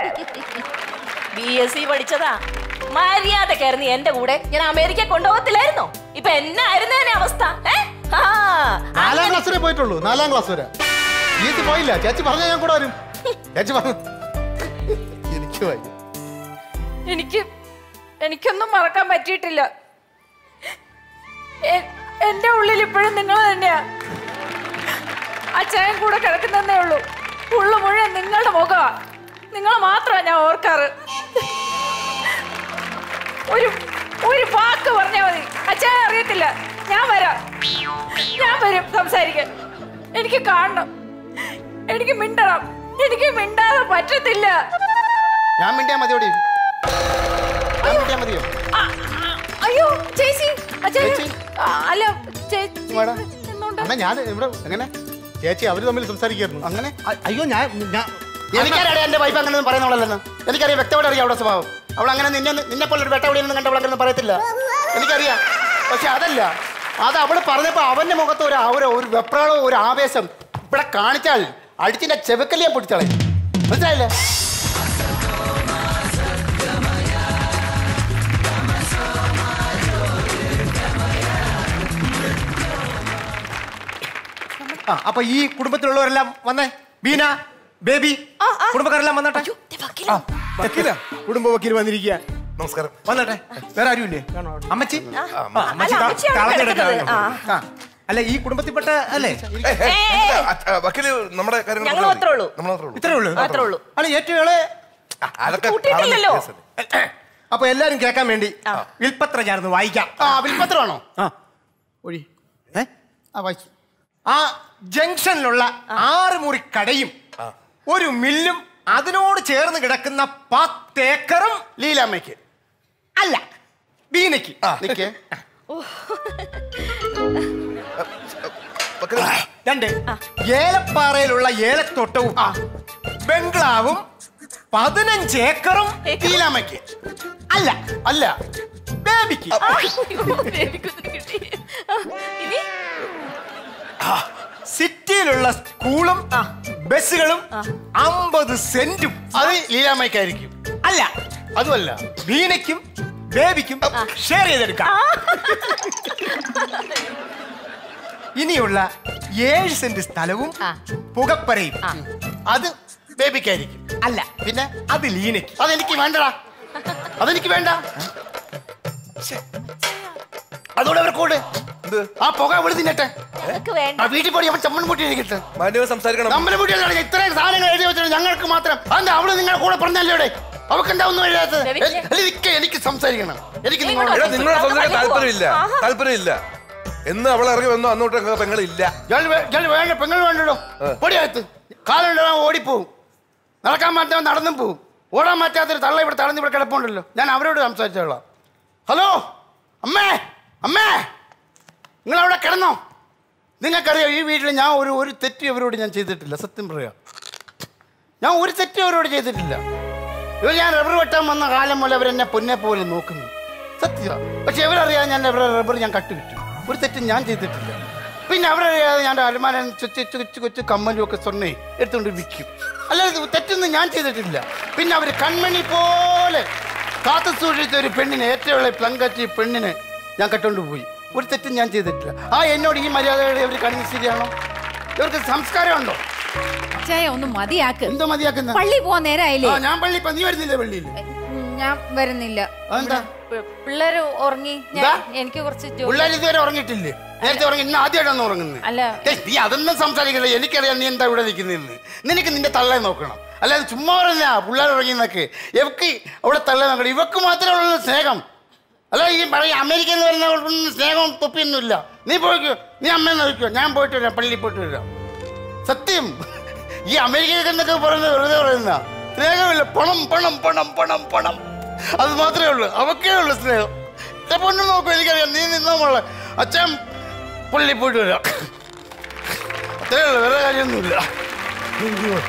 ബി എസ് സി പഠിച്ചതാ മര്യാദക്കായിരുന്നു എന്റെ കൂടെ ഞാൻ അമേരിക്ക കൊണ്ടുപോകത്തില്ലായിരുന്നോ ഇപ്പൊ എന്നായിരുന്നു എന്നെ അവസ്ഥ ഏ? ആ, നാലാം ക്ലാസ് വരെ പോയിട്ടുള്ളൂ നാലാം ക്ലാസ് വരെ ചേച്ചി പോയില്ല ചേച്ചി പറഞ്ഞാൽ ഞാൻ കൂടെ വരും ചേച്ചി പറഞ്ഞു എനിക്ക് വയ്യ എനിക്ക് എനിക്കൊന്നും മറക്കാൻ പറ്റിയിട്ടില്ല എ- എന്റെ ഉള്ളിൽ ഇപ്പോഴും നിങ്ങൾ തന്നെയാ അച്ചായൻ കൂടെ കിടക്കുന്നതേ ഉള്ളൂ ഉള്ളു മുഴുവൻ നിങ്ങളുടെ മുഖമാ നിങ്ങളെ മാത്രമാ ഞാൻ ഓർക്കാറ് ഒരു ഒരു വാക്ക് പറഞ്ഞാൽ മതി അച്ചായൻ അറിയത്തില്ല ഞാൻ വരാം ഞാൻ വരും സംസാരിക്കാൻ എനിക്ക് കാണണം എനിക്ക് മിണ്ടണം എനിക്ക് മിണ്ടാതെ പറ്റത്തില്ല ഞാൻ മിണ്ടിയാ മതിയോടി ഞാൻ മിണ്ടിയാ മതിയോ ആ, ആ, അയ്യോ ചേച്ചി അച്ചായ ആ, അല്ല ചേച്ചി വാടാ. എന്നോണ്ട് എന്നാ ഞാൻ ഇവിടെ എങ്ങനെ ചേച്ചി അവര് തമ്മിൽ സംസാരിക്കായിരുന്നു അങ്ങനെ അ- അയ്യോ ഞാൻ ഞാൻ എനിക്കറിയാം എന്റെ വൈഫ് അങ്ങനെ പറയുന്നവളല്ലെന്ന് എനിക്കറിയാം വ്യക്തമായിട്ട് അറിയാം അവളുടെ സ്വഭാവം അവൾ അങ്ങനെ നിന്നെ നിന്നെ പോലെ ഒരു വെട്ടവളിയൊന്നും കണ്ട അവൾ അങ്ങനെ പറയത്തില്ല എനിക്കറിയാം പക്ഷെ അതല്ല അത് അവൾ പറഞ്ഞപ്പോ അവന്റെ മുഖത്ത് ഒരു ആ ഒരു ഒരു വെപ്രാളവും ഒരു ആവേശം ഇവിടെ കാണിച്ചാൽ അടിച്ചിന്റെ ചെവുക്കലിയെ പൊട്ടിച്ചളെ മനസ്സിലായില്ലേ ആ അപ്പൊ ഈ കുടുംബത്തിലുള്ളവരെല്ലാം വന്നേ ബീന ബേബി കുടുംബക്കാരെല്ലാം വന്നട്ടെ ആ, വക്കീലാ? കുടുംബ വക്കീൽ വന്നിരിക്കുക നമസ്കാരം വന്നട്ടെ വേറെ ആരുമില്ലേ അമ്മച്ചി ആ, അമ്മച്ചി അല്ല, ത- അമ്മച്ചിയാണ് തളർന്നെടുക്കുകയാണ്. കിടക്കുന്നത്. ആ. അല്ല ഈ കുടുംബത്തിൽപ്പെട്ട അല്ലേ വക്കീല് നമ്മുടെ കാര്യങ്ങൾ ഞങ്ങൾ മാത്രമേ ഉള്ളൂ നമ്മൾ മാത്രമേ ഉള്ളൂ ഇത്രേ ഉള്ളൂ മാത്രേ ഉള്ളൂ ആണ് ഏറ്റവും ഇളയ അതൊക്കെ കൂട്ടിയിട്ടില്ലല്ലോ അപ്പൊ എല്ലാരും കേൾക്കാൻ വേണ്ടി വിൽപ്പത്രം ഞാനൊന്ന് വായിക്കാം ആ വിൽപ്പത്രമാണോ ആ ഒഴി ഏ ആ വായിച്ചു ആ ജംഗ്ഷനിലുള്ള ആറ് മുറി കടയും ഒരു മില്ലും അതിനോട് ചേർന്ന് കിടക്കുന്ന പത്തേക്കറും ലീലാമ്മയ്ക്ക് അല്ല ബീനയ്ക്ക് നിക്കേ രണ്ട് ഏലപ്പാറയിലുള്ള ഏലത്തോട്ടവും ബംഗ്ലാവും പതിനഞ്ച് ഏക്കറും ലീലാമ്മയ്ക്ക് അല്ല അല്ല ബേബിക്ക് ഇനി സിറ്റിയിലുള്ള സ്കൂളും ബസ്സുകളും അമ്പത് സെന്റും അത് ലീലാമ്മയ്ക്കായിരിക്കും അല്ല അതുമല്ല ബീനയ്ക്കും ബേബിക്കും ഷെയർ ചെയ്തെടുക്കാം ഇനിയുള്ള ഏഴ് സെന്റ് സ്ഥലവും പുകപ്പരയും അത് ബേബിക്കായിരിക്കും അല്ല പിന്നെ അത് ലീനയ്ക്ക് അതെനിക്ക് വേണ്ടടാ അതെനിക്ക് വേണ്ട അതോടെ അവർ കൂടെ ആ പുക ഇവിടെ തിന്നട്ടെ അതൊക്കെ വേണ്ട ആ വീട്ടിൽ പോയി അവൻ ചമ്മൻ കൂട്ടി ഇരിക്കട്ടെ മാന്യമായി സംസാരിക്കണം നമ്മുടെ വീട്ടിലാണ് ഇത്രയും സാധനങ്ങൾ എഴുതി വെച്ചിട്ട് ഞങ്ങൾക്ക് മാത്രം അതെന്താ അവള് നിങ്ങളുടെ കൂടെ പറഞ്ഞല്ലേ ഇവിടെ അവർക്ക് എന്താ ഒന്നും എഴുതാത്തത് രവിക്ക്? അല്ല, എനിക്ക് എനിക്ക് സംസാരിക്കണം എനിക്ക് നീ നിങ്ങളോട് ഇങ്ങോട്ട് എടാ നിങ്ങളോട് സംസാരിക്കാൻ ആഹാ. താല്പര്യമില്ല താല്പര്യമില്ല എന്ന് അവൾ ഇറങ്ങി വന്നു അന്നോട്ട് പെങ്ങളില്ല ഇയാൾ വേ- ഇയാൾ വേണ്ട പെങ്ങൾ വേണ്ടോ പൊടിയകത്ത് കാലുണ്ടോ ഓടിപ്പോവും നടക്കാൻ പറ്റാൻ നടന്നും പോവും ഓടാൻ പറ്റാത്തൊരു തള്ള ഇവിടെ തളർന്ന് ഇവിടെ കിടപ്പുണ്ടല്ലോ ഞാൻ അവരോട് സംസാരിച്ചോളാം ഹലോ അമ്മേ അമ്മേ നിങ്ങൾ അവിടെ കിടന്നോ നിങ്ങൾക്കറിയാം ഈ വീട്ടിൽ ഞാൻ ഒരു ഒരു തെറ്റ് ഇവരോട് ഞാൻ ചെയ്തിട്ടില്ല സത്യം പറയാം ഞാൻ ഒരു തെറ്റ് അവരോട് ചെയ്തിട്ടില്ല ഇവർ ഞാൻ റബ്ബർ വെട്ടാൻ വന്ന കാലം മുതൽ അവരെന്നെ പൊന്നെ പോലെ നോക്കുന്നു സത്യം പക്ഷെ ഇവരറിയാതെ ഞാൻ ഇവരുടെ റബ്ബർ ഞാൻ കട്ടുവിട്ടു ഒരു തെറ്റും ഞാൻ ചെയ്തിട്ടില്ല പിന്നെ അവരറിയാതെ ഞാൻ അലമാര കൊച്ചു കൊച്ചു കൊച്ചു കമ്മലും ഒക്കെ സ്വർണ്ണേ എടുത്തുകൊണ്ട് വിൽക്കും അല്ലാതെ തെറ്റൊന്നും ഞാൻ ചെയ്തിട്ടില്ല പിന്നെ അവർ കൺമണി പോലെ കാത്തു സൂക്ഷിച്ച ഒരു പെണ്ണിനെ ഏറ്റവും ഇളയ പ്ലങ്കറ്റി പെണ്ണിനെ ഞാൻ കട്ടുകൊണ്ട് പോയി ഒരു തെറ്റും ഞാൻ ചെയ്തിട്ടില്ല ആ എന്നോട് ഈ മര്യാദകളെ അവർ കാണിക്കുന്നത് ശരിയാണോ ഇവർക്ക് സംസ്കാരമുണ്ടോ ചായ ഒന്ന് മതിയാക്ക് എന്തോ മതിയാക്കുന്ന പള്ളി പോവാൻ നേരമായില്ലേ ആ, ഞാൻ പള്ളി ഇപ്പൊ നീ വരുന്നില്ലേ പള്ളിയിൽ ഞാൻ വരുന്നില്ല അതെന്താ പി- പിള്ളേര് ഉറങ്ങി ഞാൻ- എന്താ? എനിക്ക് കുറച്ച് ജോലി- പിള്ളേർ ഇതുവരെ ഉറങ്ങിയിട്ടില്ലേ നേരത്തെ ഉറങ്ങി ഇന്ന് ആദ്യമായിട്ടാണ് ഉറങ്ങുന്നത് അല്ല ഏയ്, നീ അതൊന്നും സംസാരിക്കില്ല എനിക്കറിയാം നീ എന്താ ഇവിടെ നിൽക്കുന്നതെന്ന് നിനക്ക് നിന്റെ തള്ളയെ നോക്കണം അല്ലാതെ ചുമ്മാ പറഞ്ഞ പിള്ളേർ ഉറങ്ങിയെന്നൊക്കെ ഇവക്ക് അവിടെ തള്ള നോക്കണം ഇവക്ക് മാത്രമേ ഉള്ളൂ സ്നേഹം അല്ല ഈ പറയും അമേരിക്ക എന്ന് പറയുന്ന സ്നേഹവും തൊപ്പിയൊന്നുമില്ല നീ പോയിക്കോ നീ അമ്മയെ നോക്കിക്കോ ഞാൻ പോയിട്ട് വരാം പള്ളിയിൽ പോയിട്ട് വരാം സത്യം ഈ അമേരിക്കയിൽ എന്നൊക്കെ പറയുന്നത് വെറുതെ പറയുന്ന സ്നേഹമില്ല പണം പണം പണം പണം പണം അത് മാത്രമേ ഉള്ളൂ അവക്കേ ഉള്ളൂ സ്നേഹം എന്റെ പൊണ്ണു നോക്കൂ എനിക്കറിയാം നീ നിന്നോ മോളെ അച്ഛൻ പള്ളി പോയിട്ട് വരാം അത്രേ ഉള്ളൂ വേറെ കാര്യമൊന്നുമില്ല അയ്യോ.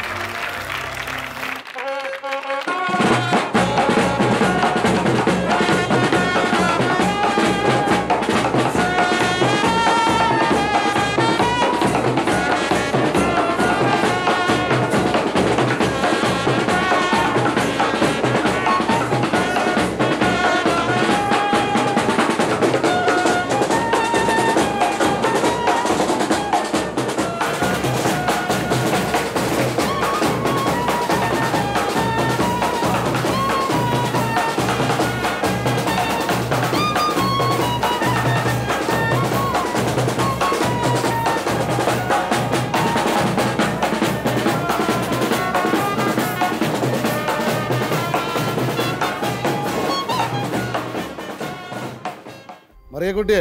മറിയക്കുട്ടിയെ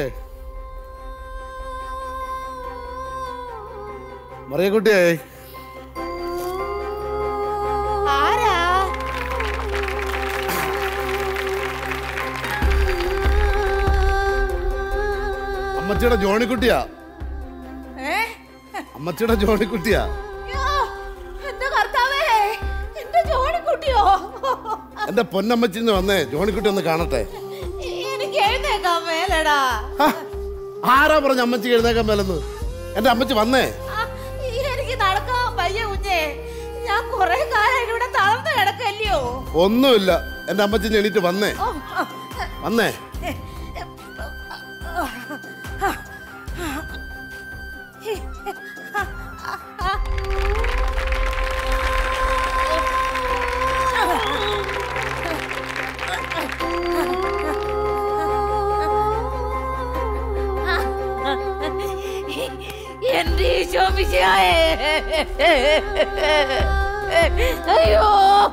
മറിയക്കുട്ടിയെ ആരാ അമ്മച്ചിയുടെ ജോണിക്കുട്ടിയാ ഏ? അമ്മച്ചിയുടെ ജോണിക്കുട്ടിയാ യ്യോ, എന്റെ കർത്താവേ എന്റെ ജോണിക്കുട്ടിയോ എന്റെ പൊന്നമ്മച്ചിന്ന് വന്നേ ജോണിക്കുട്ടി ഒന്ന് കാണട്ടെ എനിക്ക് എഴുന്നേക്കാൻ മേലടാ ആരാ പറഞ്ഞ അമ്മച്ചി എഴുന്നേക്കാൻ മേലെന്ന് എന്റെ അമ്മച്ചി വന്നേ ആ, എനിക്ക് നടക്കാൻ വയ്യ കുഞ്ഞേ ഞാൻ കുറെ കാലം ഇവിടെ തളർന്നു കിടക്കല്ലയോ ഒന്നുമില്ല എന്റെ അമ്മച്ചി എണീറ്റ് വന്നേ ഓ, ആ, വന്നേ ആ, അയ്യോ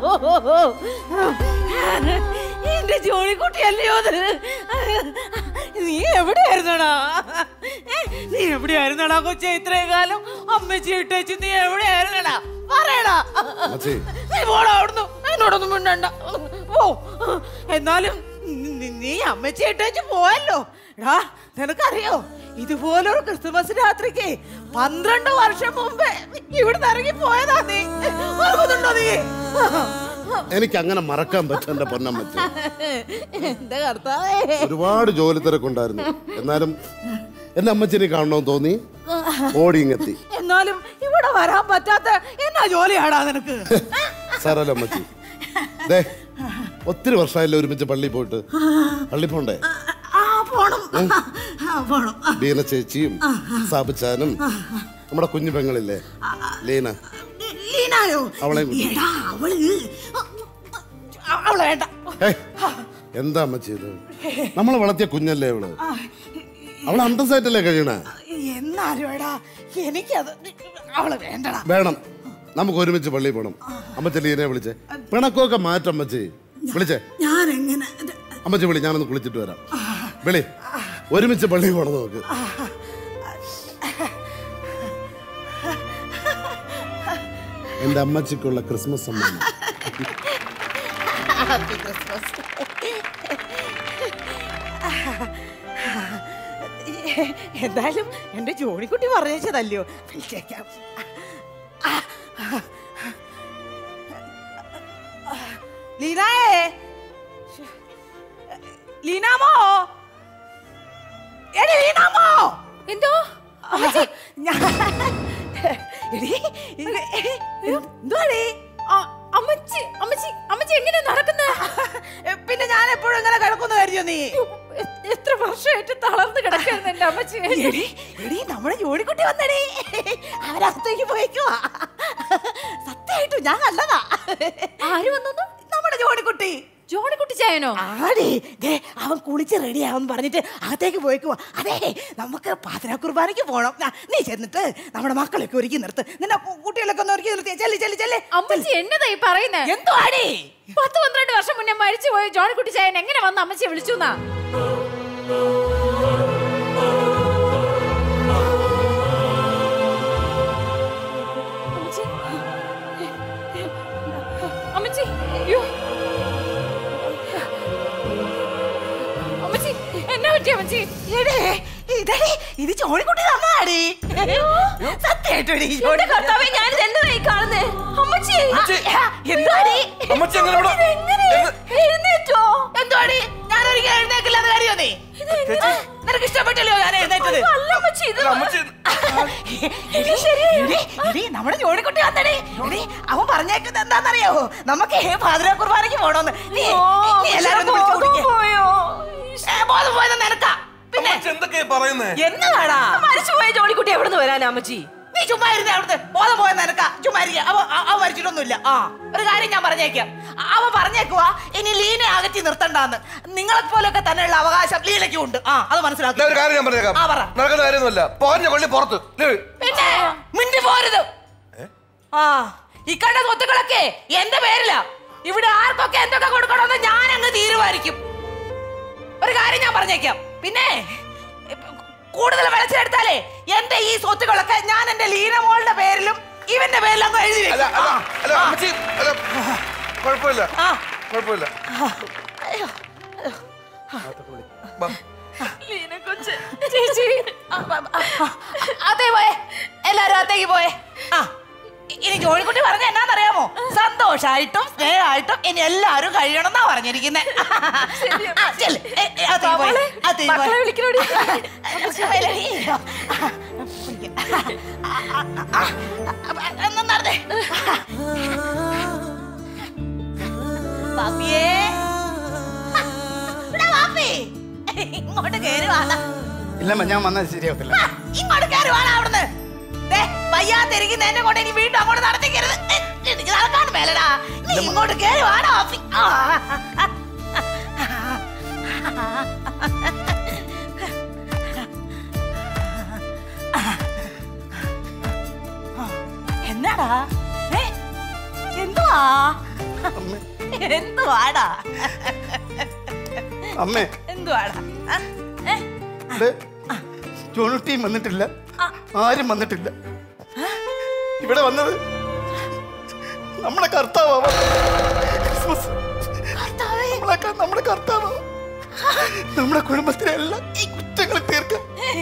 എന്റെ ജോലിക്കുട്ടിയല്ലയോ അത് നീ എവിടെയായിരുന്നടാ ഏ, നീ എവിടെയായിരുന്നടാ കൊച്ചെ ഇത്രയും കാലം അമ്മച്ചി ഇട്ടേച്ച് നീ എവിടെയായിരുന്നടാ പറയടാ അമ്മച്ചി. നീ പോടാ അവിടുന്ന് എന്നോടൊന്നും മിണ്ടണ്ട ഓ എന്നാലും നി- നീ അമ്മച്ചി ഇട്ടേച്ച് പോയല്ലോ എടാ നിനക്കറിയോ ഇതുപോലൊരു ക്രിസ്തുമസ് രാത്രിക്ക് പന്ത്രണ്ട് വർഷം മുമ്പേ ഇവിടുന്ന് ഇറങ്ങി പോയതാ നീ ഓർക്കുന്നുണ്ടോ നീ എനിക്ക് അങ്ങനെ മറക്കാൻ പറ്റും എന്റെ പൊന്നമ്മച്ചി എന്റെ കർത്താവേ ഒരുപാട് ജോലി തിരക്കുണ്ടായിരുന്നു എന്നാലും എന്റെ അമ്മച്ചിനെ കാണണമെന്ന് തോന്നി ഓടി ഇങ്ങെത്തി എന്നാലും ഇവിടെ വരാൻ പറ്റാത്ത എന്നാ ജോലിയാടാ നിനക്ക് സാറല്ല അമ്മച്ചി ദേ ഒത്തിരി വർഷമായല്ലോ ഒരുമിച്ച് പള്ളി പോയിട്ട് പള്ളി പോണ്ടേ ആ പോണം ഉം. ആ, പോണം ബീന ചേച്ചിയും സാബുച്ചാനും നമ്മുടെ കുഞ്ഞു പെങ്ങളില്ലേ ലീന ലീനായോ അവളെ കൂട്ടി. എടാ അവള് അവളെ വേണ്ട ഏയ്, എന്താ അമ്മച്ചി ഇത് നമ്മളെ വളർത്തിയ കുഞ്ഞല്ലേ അവള് അവള് അന്തസ്സായിട്ടല്ലേ കഴിയണേ എന്നാലും എടാ എനിക്കത് അവള് വേണ്ടടാ വേണം നമുക്ക് ഒരുമിച്ച് പള്ളി പോണം അമ്മച്ചി ലീനെ വിളിച്ചേ പിണക്കമൊക്കെ മാറ്റം അമ്മച്ചി വിളിച്ചേ ഞാൻ എങ്ങനെ അമ്മച്ചി വിളി ഞാനൊന്ന് കുളിച്ചിട്ട് വരാം വിളി ഒരുമിച്ച് പള്ളി പോണം നമുക്ക് എന്റെ അമ്മച്ചിക്കുള്ള ക്രിസ്മസ് സമ്മാനം ഹാപ്പി ക്രിസ്മസ് എന്തായാലും എന്റെ ജോണിക്കുട്ടി പറഞ്ഞതല്ലയോ വിളിച്ചേക്കാം ലീനായേ ലീനാമോ എടി ലീനാമോ എന്തോ എടി എന്തുവാടി അമ്മച്ചി അമ്മച്ചി അമ്മച്ചി എങ്ങനെ നടക്കുന്നത് പിന്നെ ഞാൻ എപ്പോഴും ഇങ്ങനെ കിടക്കുന്നു കരുതിയോ നീ എത്ര വർഷമായിട്ട് തളർന്ന് കിടക്കായിരുന്നു എന്റെ അമ്മച്ചി എടി എടി നമ്മുടെ ജോലിക്കുട്ടി വന്നടി അവരകത്തേക്ക് പോയിക്കുവാ സത്യമായിട്ടും ഞാൻ കണ്ടതാ ആര് വന്നു നമ്മുടെ ജോണിക്കുട്ടി ജോണിക്കുട്ടി ചായനോ ആടി ദേ അവൻ കുളിച്ച് റെഡി ആവും പറഞ്ഞിട്ട് അകത്തേക്ക് പോയിക്കുവാ അതെ നമുക്ക് പാതിര കുർബാനയ്ക്ക് പോണം ആ, നീ ചെന്നിട്ട് നമ്മുടെ മക്കളൊക്കെ ഒരുക്കി നിർത്ത് നിന്റെ കു- കുട്ടികളൊക്കെ ഒന്ന് ഒരുക്കി നിർത്തിയ ചെല്ലി ചെല്ലി ചെല്ലി അമ്മച്ചി എന്നതാ ഈ പറയുന്നേ എന്തോ ആടി പത്ത് പന്ത്രണ്ട് വർഷം മുന്നേ മരിച്ചു പോയ ജോണിക്കുട്ടി ചായൻ എങ്ങനെ വന്ന് അമ്മച്ചിയെ വിളിച്ചു എന്നാ അമ്മച്ചി അയ്യോ അമ്മച്ചി എന്നാ പറ്റി അമ്മച്ചി എടേ ഇതടി ഇത് ചോണിക്കുട്ടി തന്നാടി സത്യമായിട്ടടി എന്റെ കർത്താവേ ഞാനിത് എന്നതായി കാണുന്നേ അമ്മച്ചി അമ്മച്ചി. എന്താടി അമ്മച്ചി എങ്ങനെ ഇവിടെ- ഇതെങ്ങനെ എഴുന്നേറ്റോ എന്തുവാടി ഞാൻ ഒരിക്കലും എഴുന്നേക്കില്ല എന്ന് കരുതിയോ നീ ആ, നിനക്ക് ഇഷ്ടപ്പെട്ടില്ലയോ ഞാൻ എഴുന്നേറ്റത് അല്ല അമ്മച്ചി ഇത് എടി, എടി, എടി, നമ്മുടെ ജോണിക്കുട്ടി വന്നടി എടി, അവൻ പറഞ്ഞേക്കുന്നത് എന്താണെന്നറിയാവോ നമുക്ക് പാതിര കുർബാനയ്ക്ക് പോണോന്ന് നീ നീ എല്ലാരും ഒന്ന് വിളിച്ച് കൂട്ടിക്ക്. പോയോ ഏ, ബോധം പോയത് നിനക്കാ പിന്നെ എന്തൊക്കെയാ പറയുന്നേ എന്നതാടാ മരിച്ചുപോയ ജോണിക്കുട്ടി എവിടെ നിന്ന് വരാനാ അമ്മച്ചി നീ ചുമ്മാ ഇരുന്നേ അവിടുത്തെ ബോധം പോയത് നിനക്കാ ചുമ്മാ ഇരിക്കുക അവ അ- അവൻ മരിച്ചിട്ടൊന്നുമില്ല ആ ഒരു കാര്യം ഞാൻ പറഞ്ഞേക്കാം അ- അവൻ പറഞ്ഞേക്കുവാ ഇനി ലീനെ അകറ്റി നിർത്തണ്ടാന്ന് നിങ്ങളെ പോലൊക്കെ തന്നെയുള്ള അവകാശം ലീലയ്ക്കും ഉണ്ട് ആ അത് മനസ്സിലാക്കി ഞാൻ ഒരു കാര്യം ഞാൻ പറഞ്ഞേക്കാം ആ പറ നടക്കുന്ന കാര്യമൊന്നുമല്ല പോഞ്ഞ കൊള്ളി പുറത്ത് ലേ. പിന്നെ മിണ്ടി പോരുത് ആ ഇക്കണ്ട സ്വത്തുക്കളൊക്കെ എന്റെ പേരില ഇവിടെ ആർക്കൊക്കെ എന്തൊക്കെ കൊടുക്കണമെന്ന് ഞാൻ അങ്ങ് തീരുമാനിക്കും ഒരു കാര്യം ഞാൻ പറഞ്ഞേക്കാം പിന്നെ കൂടുതൽ വിളച്ചെടുത്താലേ എന്റെ ഈ സ്വത്തുക്കളൊക്കെ ഞാൻ എന്റെ ലീനമോളുടെ പേരിലും ഇവന്റെ പേരിലും അങ്ങ് എഴുതി അല്ല വെക്കും. അല്ല ആ, അല്ല ആ. അമ്മച്ചി അല്ല കുഴപ്പമില്ല കുഴപ്പമില്ല ബാ. ലീന കൊച്ച് ചേച്ചി അകത്തേ പോയെ എല്ലാരും അകത്തേക്ക് പോയെ ആ ഇനി ജോലിക്കുട്ടി പറഞ്ഞ എന്നാന്നറിയാമോ സന്തോഷായിട്ടും സ്നേഹമായിട്ടും ഇനി എല്ലാരും കഴിയണം എന്നാ പറഞ്ഞിരിക്കുന്നത് മക്കളെ വിളിക്കണോടി. നടന്നേ പാപ്പിയേ ഇവിടെ വാപ്പി ഇങ്ങോട്ട് കേറി വാടാ ഇല്ലമ്മ ഞാൻ വന്നാൽ ശരിയാവത്തില്ല ഇങ്ങോട്ട് കയറി വാടാ അവിടുന്ന് ദേ, വയ്യാതിരിക്കുന്ന എന്നെ കൊണ്ട് ഇനി വീണ്ടും അങ്ങോട്ട് നടത്തിക്കരുത് ഏ, എനിക്ക് നടക്കാൻ മേലടാ നീ ഇങ്ങോട്ട് കയറി വാടാ ആഫി. ആ. എന്നാടാ ഏ? എന്തുവാ എന്തുവാടാ അമ്മേ എന്തുവാടാ ആ? ഏ? ഇവിടെ ജോണുട്ടിയും വന്നിട്ടില്ല ആരും വന്നിട്ടില്ല ഇവിടെ വന്നത് നമ്മുടെ കർത്താവാ ക്രിസ്മസ് നമ്മളെ ക- നമ്മുടെ കർത്താവാ നമ്മുടെ കുടുംബത്തിലെ എല്ലാ ഈ കുറ്റങ്ങൾ തീർക്കാൻ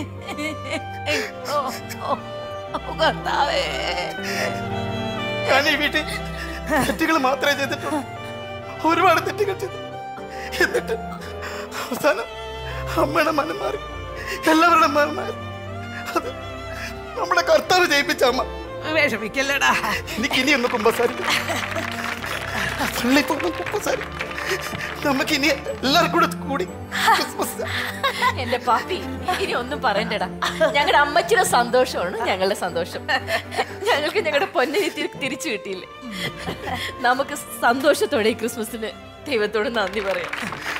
ഓ, ഓ, ഓ, കർത്താവേ. ഞാൻ ഈ വീട്ടിൽ തെറ്റുകൾ മാത്രമേ ചെയ്തിട്ടുള്ളൂ ഒരുപാട് തെറ്റുകൾ ചെയ്തു എന്നിട്ട് അവസാനം അമ്മയുടെ മനം മാറി എല്ലാവരുടെ മനം മാറി അത് നമ്മുടെ കർത്താവ് ജയിപ്പിച്ച അമ്മ വിഷമിക്കല്ലടാ എനിക്ക് ഇനി ഒന്ന് കുമ്പസാരിക്കും പള്ളിയിൽ പോകുന്ന കുമ്പസാരി നമുക്ക് ഇനി എല്ലാവർക്കും കൂടെ കൂടി ക്രിസ്മസ് എന്റെ പാപ്പി ഇനി ഒന്നും പറയണ്ടടാ ഞങ്ങളുടെ അമ്മച്ചിയുടെ സന്തോഷമാണ് ഞങ്ങളുടെ സന്തോഷം ഞങ്ങൾക്ക് ഞങ്ങളുടെ പൊന്നെ തിരി- തിരിച്ചു കിട്ടിയില്ലേ നമുക്ക് സന്തോഷത്തോടെ ഈ ക്രിസ്മസിന് ദൈവത്തോട് നന്ദി പറയാം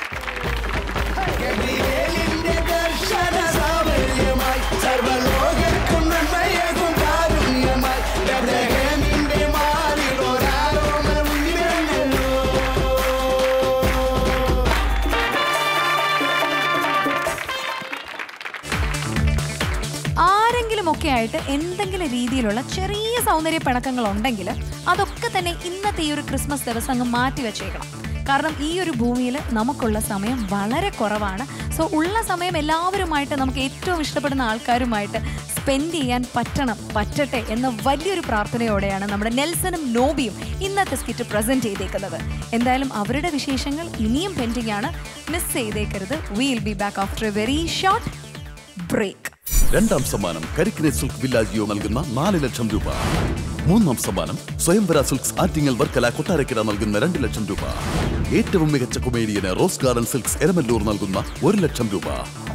ആരെങ്കിലും ഒക്കെ ആയിട്ട് എന്തെങ്കിലും രീതിയിലുള്ള ചെറിയ സൗന്ദര്യ പിണക്കങ്ങൾ ഉണ്ടെങ്കിൽ അതൊക്കെ തന്നെ ഇന്നത്തെ ഈ ഒരു ക്രിസ്മസ് ദിവസം അങ്ങ് മാറ്റി വെച്ചേക്കണം കാരണം ഈ ഒരു ഭൂമിയിൽ നമുക്കുള്ള സമയം വളരെ കുറവാണ് സോ ഉള്ള സമയം എല്ലാവരുമായിട്ട് നമുക്ക് ഏറ്റവും ഇഷ്ടപ്പെടുന്ന ആൾക്കാരുമായിട്ട് സ്പെൻഡ് ചെയ്യാൻ പറ്റണം പറ്റട്ടെ എന്ന വലിയൊരു പ്രാർത്ഥനയോടെയാണ് നമ്മുടെ നെൽസനും നോബിയും ഇന്നത്തെ സ്കിറ്റ് പ്രസന്റ് ചെയ്തേക്കുന്നത് എന്തായാലും അവരുടെ വിശേഷങ്ങൾ ഇനിയും പെൻഡിംഗ് ആണ് മിസ് ചെയ്തേക്കരുത് will be back after a very short break രണ്ടാം സമ്മാനം കരിക്കിനെ സിൽക്ക് വില്ലാജിയോ നൽകുന്ന നാല് ലക്ഷം രൂപ മൂന്നാം സമ്മാനം സ്വയംവര സിൽക്സ് ആറ്റിങ്ങൽ വർക്കല കൊട്ടാരക്കര നൽകുന്ന രണ്ട് ലക്ഷം രൂപ ഏറ്റവും മികച്ച കൊമേഡിയന് റോസ് ഗാർഡൻ സിൽക്സ് എരമല്ലൂർ നൽകുന്ന ഒരു ലക്ഷം രൂപ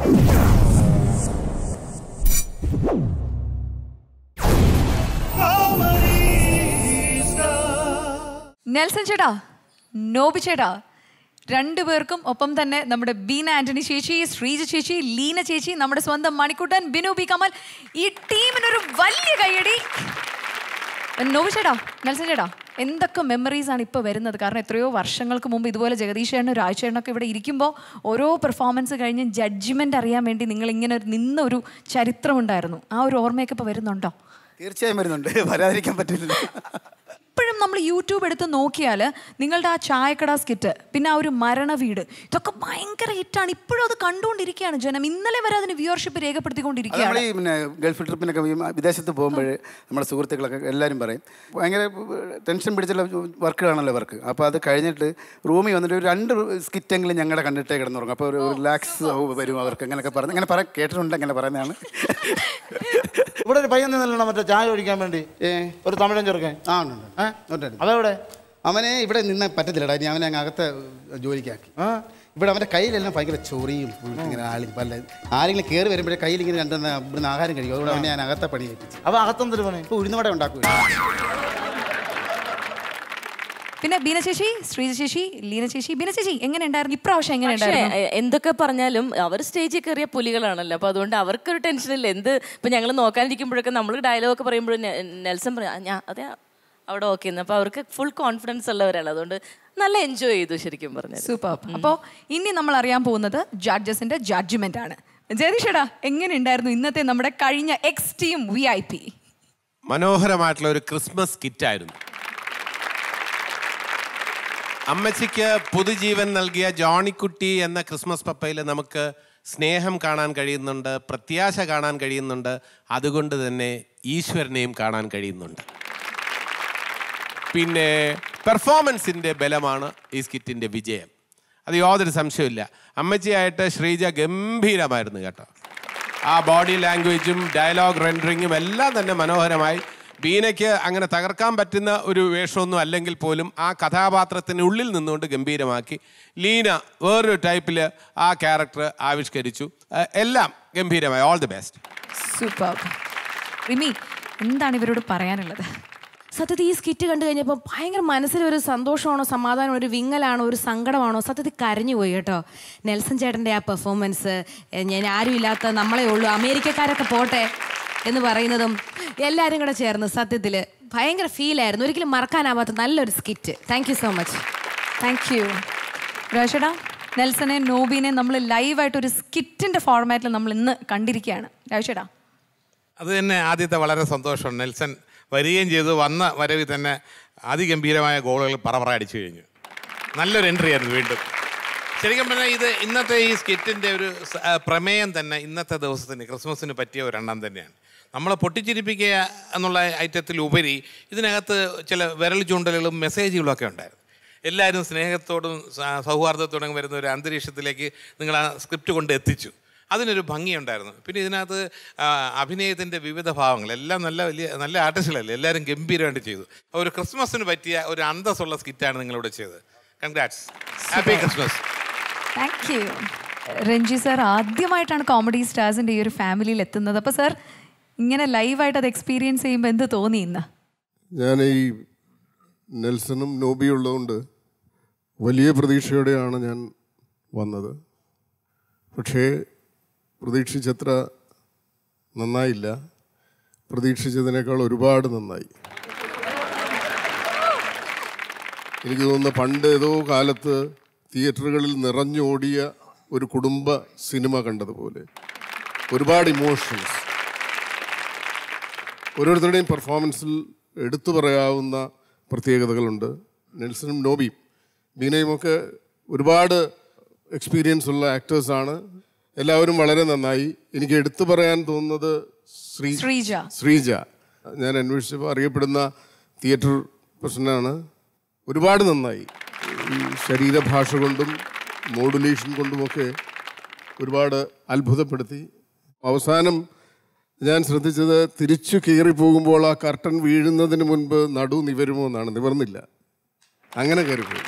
നെൽസൺ ചേട്ടാ നോബി ചേട്ടാ രണ്ടുപേർക്കും ഒപ്പം തന്നെ നമ്മുടെ ബീന ആന്റണി ചേച്ചി ശ്രീജ ചേച്ചി ലീന ചേച്ചി നമ്മുടെ സ്വന്തം മണിക്കുട്ടൻ ബിനു ബി കമൽ ഈ ടീമിനൊരു വലിയ കൈയടി നോബി ചേട്ടാ നെൽസൺ ചേട്ടാ എന്തൊക്കെ മെമ്മറീസ് ആണ് ഇപ്പോൾ വരുന്നത് കാരണം എത്രയോ വർഷങ്ങൾക്ക് മുമ്പ് ഇതുപോലെ ജഗദീഷ് ചേട്ടനും രാജ് ചേട്ടനൊക്കെ ഇവിടെ ഇരിക്കുമ്പോൾ ഓരോ പെർഫോമൻസ് കഴിഞ്ഞ് ജഡ്ജ്മെന്റ് അറിയാൻ വേണ്ടി നിങ്ങൾ ഇങ്ങനെ ഒരു നിന്ന ഒരു ചരിത്രമുണ്ടായിരുന്നു ആ ഒരു ഓർമ്മയൊക്കെ ഇപ്പോൾ വരുന്നുണ്ടോ തീർച്ചയായും വരുന്നുണ്ട് വരാതിരിക്കാൻ പറ്റില്ല ഇപ്പോഴും നമ്മൾ യൂട്യൂബ് എടുത്ത് നോക്കിയാൽ നിങ്ങളുടെ ആ ചായക്കട സ്കിറ്റ് പിന്നെ ആ ഒരു മരണ വീട് ഇതൊക്കെ ഭയങ്കര ഹിറ്റാണ് ഇപ്പോഴും അത് കണ്ടുകൊണ്ടിരിക്കുകയാണ് ജനം ഇന്നലെ വരെ അതിന് വ്യൂവർഷിപ്പ് അത് നമ്മൾ രേഖപ്പെടുത്തിക്കൊണ്ടിരിക്കുകയാണ് ഈ പിന്നെ ഗൾഫ് ട്രിപ്പിനൊക്കെ ഈ വിദേശത്ത് പോകുമ്പോൾ നമ്മുടെ സുഹൃത്തുക്കളൊക്കെ എല്ലാവരും പറയും ഭയങ്കര ടെൻഷൻ പിടിച്ചുള്ള വർക്കുകളാണല്ലോ വർക്ക് അപ്പോൾ അത് കഴിഞ്ഞിട്ട് റൂമിൽ വന്നിട്ട് ഒരു രണ്ട് സ്കിറ്റെങ്കിലും ഞങ്ങളുടെ കണ്ടിട്ടേ കിടന്നുറങ്ങും അപ്പോൾ ഒരു റിലാക്സ് വരും അവർക്ക് അങ്ങനെയൊക്കെ പറഞ്ഞ് അങ്ങനെ പറ കേട്ടിട്ടുണ്ട് അങ്ങനെ പറയുന്നതാണ് ഇവിടെ ഒരു പയ്യൻ നിന്നല്ലോ മറ്റേ ചായ ഒഴിക്കാൻ വേണ്ടി ഒരു തമിഴൻ ചെറുക്കൻ ആ ഉണ്ട് ഉണ്ട് അതെവിടെ അവനെ ഇവിടെ നിന്ന് പറ്റത്തില്ലടാ ഇനി അവനെ അങ്ങ് അകത്തെ ജോലിക്കാക്കി ഇവിടെ അവൻ്റെ കയ്യിലെല്ലാം ഭയങ്കര ചൊറിയും പുഴുക്കും ഇങ്ങനെ ആളി പല ആരെങ്കിലും കയറി വരുമ്പോഴേ കയ്യിൽ ഇങ്ങനെ രണ്ടെണ്ണം ഇവിടുന്ന് ആഹാരം കഴിക്കും അതുകൊണ്ട് അവനെ ഞാൻ അകത്തെ പണി കഴിപ്പിച്ചു അവ അകത്തെന്തൊരു പണി ഇപ്പോൾ ഉഴുന്നുവട ഉണ്ടാക്കും പിന്നെ ബീന ചേച്ചി ശ്രീജ ചേച്ചി ലീന ചേച്ചി ബീന ചേച്ചി എങ്ങനെ ഉണ്ടായിരുന്നു ഇപ്രാവശ്യം എങ്ങനെ പക്ഷേ ഉണ്ടായിരുന്നു എ- എന്തൊക്കെ പറഞ്ഞാലും അവർ സ്റ്റേജിൽ കയറിയ പുലികളാണല്ലോ അപ്പൊ അതുകൊണ്ട് അവർക്കൊരു ടെൻഷനില്ല എന്ത് ഇപ്പൊ ഞങ്ങൾ നോക്കാനിരിക്കുമ്പോഴൊക്കെ നമ്മൾ ഡയലോഗ് ഒക്കെ പറയുമ്പോഴും നെ- നെൽസൺ പറയാം "ആ, ഞാൻ അതെ അവിടെ ഓക്കെ അപ്പൊ അവർക്ക് ഫുൾ കോൺഫിഡൻസ് ഉള്ളവരാണ് അതുകൊണ്ട് നല്ല എൻജോയ് ചെയ്തു ശരിക്കും പറഞ്ഞത് സൂപ്പർ അപ്പോൾ ഇനി നമ്മൾ അറിയാൻ പോകുന്നത് ജഡ്ജസിന്റെ ജഡ്ജ്മെന്റ് ആണ് ജയതീഷേടാ എങ്ങനെ ഉണ്ടായിരുന്നു ഇന്നത്തെ നമ്മുടെ കഴിഞ്ഞ ex team V I P മനോഹരമായിട്ടുള്ള ഒരു ക്രിസ്മസ് കിറ്റായിരുന്നു അമ്മച്ചിക്ക് പുതുജീവൻ നൽകിയ ജോണിക്കുട്ടി എന്ന ക്രിസ്മസ് പപ്പയിൽ നമുക്ക് സ്നേഹം കാണാൻ കഴിയുന്നുണ്ട് പ്രത്യാശ കാണാൻ കഴിയുന്നുണ്ട് അതുകൊണ്ട് തന്നെ ഈശ്വരനെയും കാണാൻ കഴിയുന്നുണ്ട് പിന്നെ പെർഫോമൻസിൻ്റെ ബലമാണ് ഈ സ്കിറ്റിൻ്റെ വിജയം അത് യാതൊരു സംശയമില്ല അമ്മച്ചിയായിട്ട് ശ്രീജ ഗംഭീരമായിരുന്നു കേട്ടോ ആ ബോഡി ലാംഗ്വേജും ഡയലോഗ് റെൻഡറിങ്ങും എല്ലാം തന്നെ മനോഹരമായി ബീനയ്ക്ക് അങ്ങനെ തകർക്കാൻ പറ്റുന്ന ഒരു വേഷമൊന്നും അല്ലെങ്കിൽ പോലും ആ കഥാപാത്രത്തിനുള്ളിൽ നിന്നുകൊണ്ട് ഗംഭീരമാക്കി ലീന വേറൊരു ടൈപ്പിൽ ആ ക്യാരക്ടർ ആവിഷ്കരിച്ചു അഹ് എല്ലാം ഗംഭീരമായി all the best super Rimi എന്താണ് ഇവരോട് പറയാനുള്ളത് സത്യത്തിൽ ഈ സ്കിറ്റ് കണ്ടു കഴിഞ്ഞപ്പോൾ ഭയങ്കര മനസ്സിലൊരു സന്തോഷമാണോ സമാധാനമാണോ ഒരു വിങ്ങലാണോ ഒരു സങ്കടമാണോ സത്യത്തിൽ കരഞ്ഞു പോയി കേട്ടോ നെൽസൺ ചേട്ടൻ്റെ ആ പെർഫോമൻസ് ഞാൻ ആരും ഇല്ലാത്ത നമ്മളെ ഉള്ളൂ അമേരിക്കക്കാരൊക്കെ പോട്ടെ എന്ന് പറയുന്നതും എല്ലാവരും കൂടെ ചേർന്ന് സത്യത്തിൽ ഭയങ്കര ഫീൽ ആയിരുന്നു ഒരിക്കലും മറക്കാനാവാത്ത നല്ലൊരു skit thank you so much thank you രാഷടാ നെൽസനെ നോബിനെ നമ്മൾ ലൈവായിട്ട് ഒരു സ്കിറ്റിന്റെ ഫോർമാറ്റിൽ നമ്മൾ ഇന്ന് കണ്ടിരിക്കുകയാണ് രാഷടാ അത് തന്നെ ആദ്യത്തെ വളരെ സന്തോഷം നെൽസൺ വരികയും ചെയ്തു വന്ന വരവിൽ തന്നെ അതിഗംഭീരമായ ഗോളുകൾ പറപറ അടിച്ചു കഴിഞ്ഞു നല്ലൊരു എൻട്രി ആയിരുന്നു വീണ്ടും ശരിക്കും പറഞ്ഞാൽ ഇത് ഇന്നത്തെ ഈ സ്കിറ്റിൻ്റെ ഒരു സ- ആ, പ്രമേയം തന്നെ ഇന്നത്തെ ദിവസത്തിന് ക്രിസ്മസിന് പറ്റിയ ഒരെണ്ണം തന്നെയാണ് നമ്മളെ പൊട്ടിച്ചിരിപ്പിക്കുക എന്നുള്ള ഐറ്റത്തിൽ ഉപരി ഇതിനകത്ത് ചില വിരൽ ചൂണ്ടലുകളും മെസ്സേജുകളും ഒക്കെ ഉണ്ടായിരുന്നു എല്ലാവരും സ്നേഹത്തോടും സ- സൗഹാർദ്ദത്തോടും വരുന്ന ഒരു അന്തരീക്ഷത്തിലേക്ക് നിങ്ങൾ ആ സ്ക്രിപ്റ്റ് കൊണ്ട് എത്തിച്ചു അതിനൊരു ഭംഗിയുണ്ടായിരുന്നു പിന്നെ ഇതിനകത്ത് അഭിനയത്തിൻ്റെ വിവിധ ഭാവങ്ങൾ എല്ലാം നല്ല വലിയ നല്ല ആർട്ടിസ്റ്റുകളല്ലേ എല്ലാവരും ഗംഭീരമായിട്ട് ചെയ്തു ഒരു ക്രിസ്മസിന് പറ്റിയ ഒരു അന്തസ്സുള്ള സ്കിറ്റാണ് നിങ്ങളിവിടെ ചെയ്തത് congrats happy Christmas thank you Ranji sir ആദ്യമായിട്ടാണ് കോമഡി സ്റ്റാർസിൻ്റെ ഈ ഒരു ഫാമിലിയിൽ എത്തുന്നത് അപ്പോൾ സാർ ഇങ്ങനെ ലൈവായിട്ട് അത് എക്സ്പീരിയൻസ് ചെയ്യുമ്പോൾ എന്ത് തോന്നി ഇന്ന് ഞാൻ ഈ നെൽസണും നോബിയും ഉള്ളതുകൊണ്ട് വലിയ പ്രതീക്ഷയോടെയാണ് ഞാൻ വന്നത് പക്ഷേ പ്രതീക്ഷിച്ചത്ര നന്നായില്ല പ്രതീക്ഷിച്ചതിനേക്കാൾ ഒരുപാട് നന്നായി എനിക്ക് തോന്നുന്നു പണ്ട് ഏതോ കാലത്ത് തിയേറ്ററുകളിൽ നിറഞ്ഞോടിയ ഒരു കുടുംബ സിനിമ കണ്ടതുപോലെ ഒരുപാട് ഇമോഷൻസ് ഓരോരുത്തരുടെയും പെർഫോമൻസിൽ എടുത്തു പറയാവുന്ന പ്രത്യേകതകളുണ്ട് നെൽസണും നോബിയും ബീനയും ഒക്കെ ഒരുപാട് എക്സ്പീരിയൻസ് ഉള്ള ആക്ടേഴ്സാണ് എല്ലാവരും വളരെ നന്നായി എനിക്ക് എടുത്തു പറയാൻ തോന്നുന്നത് ശ്രീ ശ്രീജ. ശ്രീജ ഞാൻ അന്വേഷിച്ചപ്പോൾ അറിയപ്പെടുന്ന തിയേറ്റർ പ്രശ്നമാണ് ഒരുപാട് നന്നായി ഈ ശരീരഭാഷ കൊണ്ടും മോഡുലേഷൻ കൊണ്ടുമൊക്കെ ഒരുപാട് അത്ഭുതപ്പെടുത്തി അവസാനം ഞാൻ ശ്രദ്ധിച്ചത് തിരിച്ചു കയറി പോകുമ്പോൾ ആ കർട്ടൻ വീഴുന്നതിന് മുൻപ് നടു നിവരുമോ എന്നാണ് നിവർന്നില്ല അങ്ങനെ കയറിപ്പോയി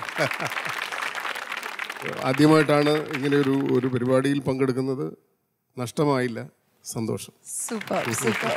ആദ്യമായിട്ടാണ് ഇങ്ങനെ ഒരു ഒരു പരിപാടിയിൽ പങ്കെടുക്കുന്നത് നഷ്ടമായില്ല സന്തോഷം സൂപ്പർ സൂപ്പർ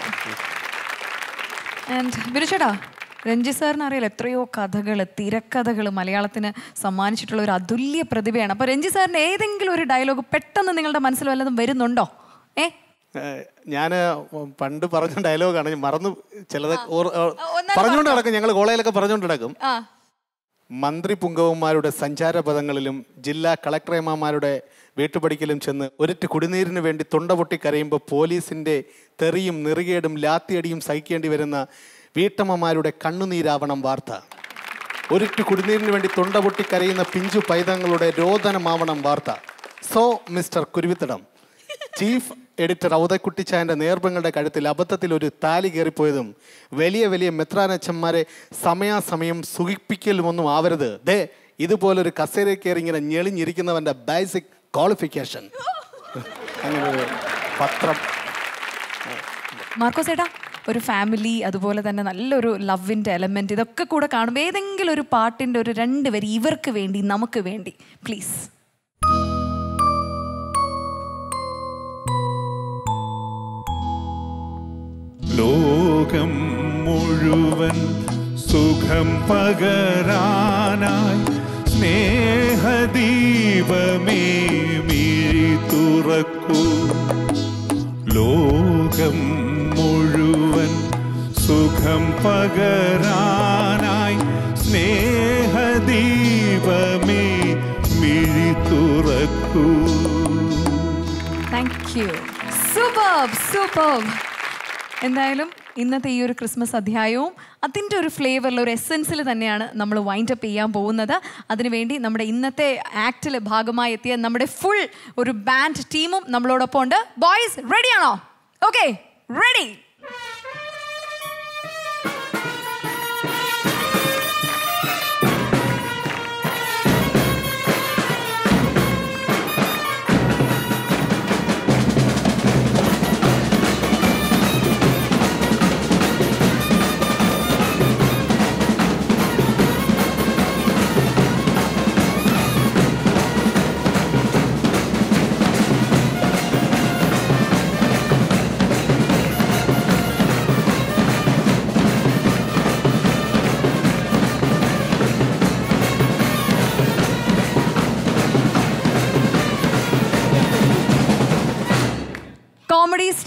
ആൻഡ് ബിരുചേട്ടാ രഞ്ജി സാറിന് അറിയാലോ എത്രയോ കഥകൾ തിരക്കഥകൾ മലയാളത്തിന് സമ്മാനിച്ചിട്ടുള്ള ഒരു അതുല്യ പ്രതിഭയാണ് അപ്പോൾ രഞ്ജി സാറിന് ഏതെങ്കിലും ഒരു ഡയലോഗ് പെട്ടെന്ന് നിങ്ങളുടെ മനസ്സിൽ വല്ലതും വരുന്നുണ്ടോ ഏ ഞാൻ പണ്ട് പറഞ്ഞ ഡയലോഗാണ് ഞാൻ മറന്നു ചിലത് ഓർ- ഓർ- പറഞ്ഞുകൊണ്ട് നടക്കും ഞങ്ങൾ കോളേജിലൊക്കെ പറഞ്ഞുകൊണ്ട് നടക്കും ആ മന്ത്രി പുങ്കവന്മാരുടെ സഞ്ചാരപഥങ്ങളിലും ജില്ലാ കളക്ടറേമാരുടെ വീട്ടുപടിക്കലും ചെന്ന് ഒരിറ്റ് കുടിനീരിന് വേണ്ടി തൊണ്ട പൊട്ടി കരയുമ്പോൾ പോലീസിന്റെ തെറിയും നെറുകേടും ലാത്തിയടിയും സഹിക്കേണ്ടി വരുന്ന വീട്ടമ്മമാരുടെ കണ്ണുനീരാവണം വാർത്ത ഒരിറ്റ് കുടിനീരിന് വേണ്ടി തൊണ്ട പൊട്ടി കരയുന്ന പിഞ്ചു പൈതങ്ങളുടെ രോദനമാവണം വാർത്ത so mister Kuruvithadam chief editor ഔതക്കുട്ടിച്ചായന്റെ നേർബങ്ങളുടെ കഴുത്തിൽ അബദ്ധത്തിൽ ഒരു താലി കയറിപ്പോയതും വലിയ വലിയ മെത്രാനച്ചന്മാരെ സമയാസമയം സുഖിപ്പിക്കലുമൊന്നും ആവരുത് ദേ ഇതുപോലൊരു കസേര കയറി ഇങ്ങനെ ഞെളിഞ്ഞിരിക്കുന്നവന്റെ ബേസിക് ക്വാളിഫിക്കേഷൻ അങ്ങനെ ഒരു പത്രം മാർക്കോസ് ഏട്ടാ ഒരു ഫാമിലി അതുപോലെ തന്നെ നല്ലൊരു ലവിൻ്റെ എലമെന്റ് ഇതൊക്കെ കൂടെ കാണുമ്പോൾ ഏതെങ്കിലും ഒരു പാട്ടിൻ്റെ ഒരു രണ്ട് വരി ഇവർക്ക് വേണ്ടി നമുക്ക് വേണ്ടി പ്ലീസ് ലോകം മുഴുവൻ സുഖം പകരാനായി സ്നേഹദീപമേ മിഴി തുറക്കൂ ലോകം മുഴുവൻ സുഖം പകരാനായി സ്നേഹദീപമേ മിഴി തുറക്കൂ താങ്ക് യു സൂപ്പർ സൂപ്പർ എന്തായാലും ഇന്നത്തെ ഈ ഒരു ക്രിസ്മസ് അധ്യായവും അതിൻ്റെ ഒരു ഫ്ലേവറിൽ ഒരു എസെൻസിൽ തന്നെയാണ് നമ്മൾ വൈൻഡ് അപ്പ് ചെയ്യാൻ പോകുന്നത് അതിനുവേണ്ടി നമ്മുടെ ഇന്നത്തെ ആക്ടിൽ ഭാഗമായി എത്തിയ നമ്മുടെ ഫുൾ ഒരു ബാൻഡ് ടീമും നമ്മളോടൊപ്പം ഉണ്ട് ബോയ്സ് റെഡിയാണോ ഓക്കെ റെഡി Thank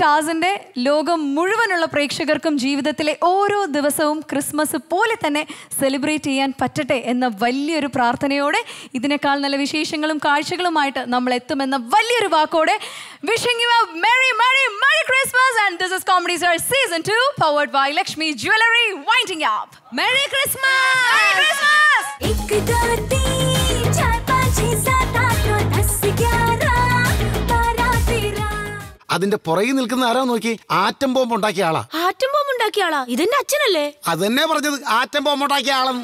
സ്റ്റാർസിന്റെ ലോകം മുഴുവനുള്ള പ്രേക്ഷകർക്കും ജീവിതത്തിലെ ഓരോ ദിവസവും ക്രിസ്മസ് പോലെ തന്നെ സെലിബ്രേറ്റ് ചെയ്യാൻ പറ്റട്ടെ എന്ന വലിയൊരു പ്രാർത്ഥനയോടെ ഇതിനേക്കാൾ നല്ല വിശേഷങ്ങളും കാഴ്ചകളുമായിട്ട് നമ്മൾ എത്തുമെന്ന വലിയൊരു വാക്കോടെ wishing you merry merry merry Christmas and this is comedy star season 2 powered by Lakshmi jewellery winding up merry Christmas merry Christmas एक दो तीन चार पाँच छः सात आठ नौ दस ग्यारह बारह तेरह അതിന്റെ പുറകിൽ നിൽക്കുന്ന ആരാ നോക്കി ആറ്റം ബോംബ് ഉണ്ടാക്കിയ ആളാ ആറ്റം ബോംബ് ഉണ്ടാക്കിയ ആളാ ഇതെന്റെ അച്ഛനല്ലേ അതന്നെ പറഞ്ഞത് ആറ്റം ബോംബ് ഉണ്ടാക്കിയ ആളെന്ന്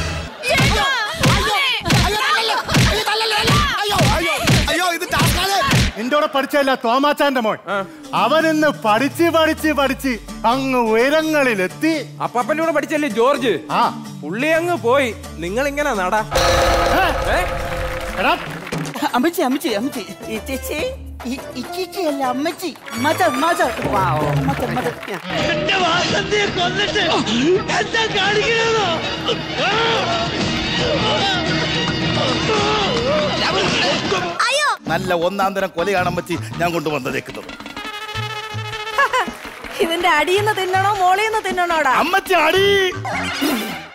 അയ്യോ ഇത് ടാസ്കാണ് നിന്റെ കൂടെ പഠിച്ചല്ല തോമാച്ചാന്റെ മോൻ അവൻ ഇന്ന് പഠിച്ച് പഠിച്ച് പഠിച്ച് അങ്ങ് ഉയരങ്ങളിലെത്തി അപ്പാപ്പന്റെ കൂടെ പഠിച്ചല്ലേ ജോർജ് ആ പുള്ളി അങ്ങ് പോയി നിങ്ങൾ ഇങ്ങനെ നടാ അമ്മച്ചി അമ്മച്ചി അമ്മച്ചി ഈ ചേച്ചി ഈ- ഈ ചേച്ചിയല്ല അമ്മച്ചി മദർ മദർ മദർ മദർ നല്ല ഒന്നാം തരം കൊലയാണ് അമ്മച്ചി ഞാൻ കൊണ്ടുവന്നേക്കുന്നത് ഇതിന്റെ അടിയെന്ന് തിന്നണോ മോളിന്ന് തിന്നണോടാ അമ്മച്ചി അടി